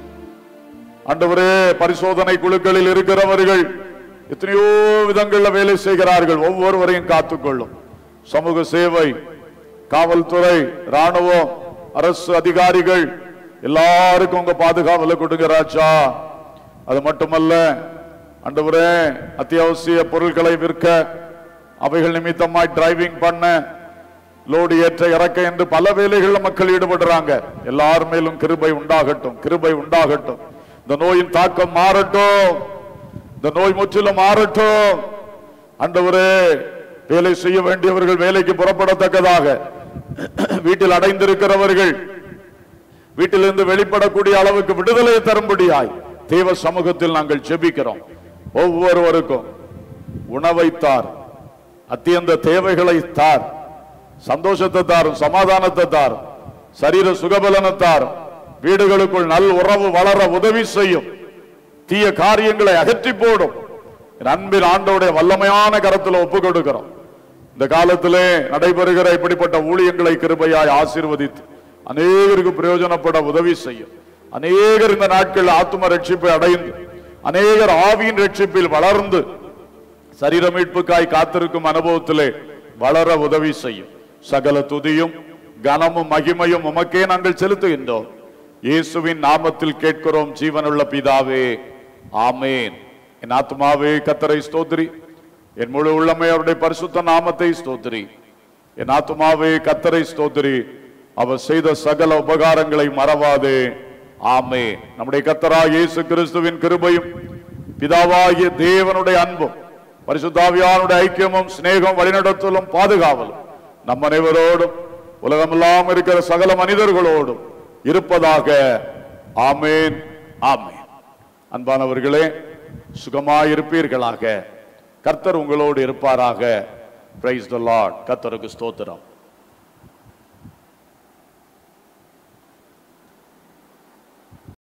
ஆண்டவரே பரிசோதனை குழுக்களில் இருக்கிறவர்கள் எத்தனையோ விதங்கள்ல வேலை செய்கிறார்கள் ஒவ்வொருவரையும் காத்துக்கொள்ளும் சமூக சேவை காவல்துறை ராணுவம் அரசு அதிகாரிகள் எல்லாருக்கும் உங்க பாதுகாவல கொடுங்க ராஜா அது மட்டுமல்ல ஆண்டவரே அத்தியாவசிய பொருட்களை விற்க அவைகள் நிமித்தமாய் டிரைவிங் பண்ண லோடு ஏற்ற இறக்க என்று பல வேலைகள்ல மக்கள் ஈடுபடுறாங்க எல்லார் மேலும் கிருபை உண்டாகட்டும் கிருபை உண்டாகட்டும் இந்த நோயின் தாக்கம் மாறட்டும் இந்த நோய் முற்றிலும் மாறட்டும் ஆண்டவரே வேலை செய்ய வேண்டியவர்கள் வேலைக்கு புறப்படத்தக்கதாக வீட்டில் அடைந்திருக்கிறவர்கள் வீட்டிலிருந்து வெளிப்படக்கூடிய அளவுக்கு விடுதலை தரும்படியாய் தேவ சமூகத்தில் நாங்கள் ஜெபிக்கிறோம் ஒவ்வொருவருக்கும் உணவை தார் அத்தியந்த தேவைகளை தார் சந்தோஷத்தை தாரும் சமாதானத்தை தாரும் சரீர சுகபலனை தாரும் வீடுகளுக்குள் நல் உறவு வளர உதவி செய்யும் தீய காரியங்களை அகற்றி போடும் என் அன்பின் ஆண்டோடைய வல்லமையான கரத்துல ஒப்பு கொடுக்கிறோம் இந்த காலத்திலே நடைபெறுகிற இப்படிப்பட்ட ஊழியங்களை கிருபையாய் ஆசீர்வதித்து அநேகருக்கு பிரயோஜனப்பட உதவி செய்யும் அநேகர் இந்த நாட்கள் ஆத்தும ரட்சிப்பை அடைந்து அநேகர் ஆவியின் ரட்சிப்பில் வளர்ந்து சரீர மீட்புக்காய் காத்திருக்கும் அனுபவத்திலே வளர உதவி செய்யும் சகல துதியும் கனமும் மகிமையும் உமக்கே நாங்கள் செலுத்துகின்றோம் இயேசுவின் நாமத்தில் கேட்கிறோம் ஜீவனுள்ள பிதாவே ஆமேன் என் ஆத்மாவே கத்தரை ஸ்தோத்திரி என் முழு உள்ளமே அவருடைய பரிசுத்த நாமத்தை ஸ்தோத்திரி என் ஆத்மாவே கத்தரை ஸ்தோத்திரி அவர் செய்த சகல உபகாரங்களை மறவாதே ஆமே நம்முடைய கத்தரா இயேசு கிறிஸ்துவின் கிருபையும் பிதாவாகிய தேவனுடைய அன்பும் பரிசுத்தாவியானுடைய ஐக்கியமும் சிநேகம் வழிநடத்தலும் பாதுகாவலும் நம் அனைவரோடும் உலகமெல்லாம் இருக்கிற சகல மனிதர்களோடும் இருப்பதாக ஆமேன் ஆமேன் அன்பானவர்களே சுகமாயிருப்பீர்களாக கர்த்தர் உங்களோடு இருப்பாராக பிரைஸ் த லார்ட் கர்த்தருக்கு ஸ்தோத்திரம்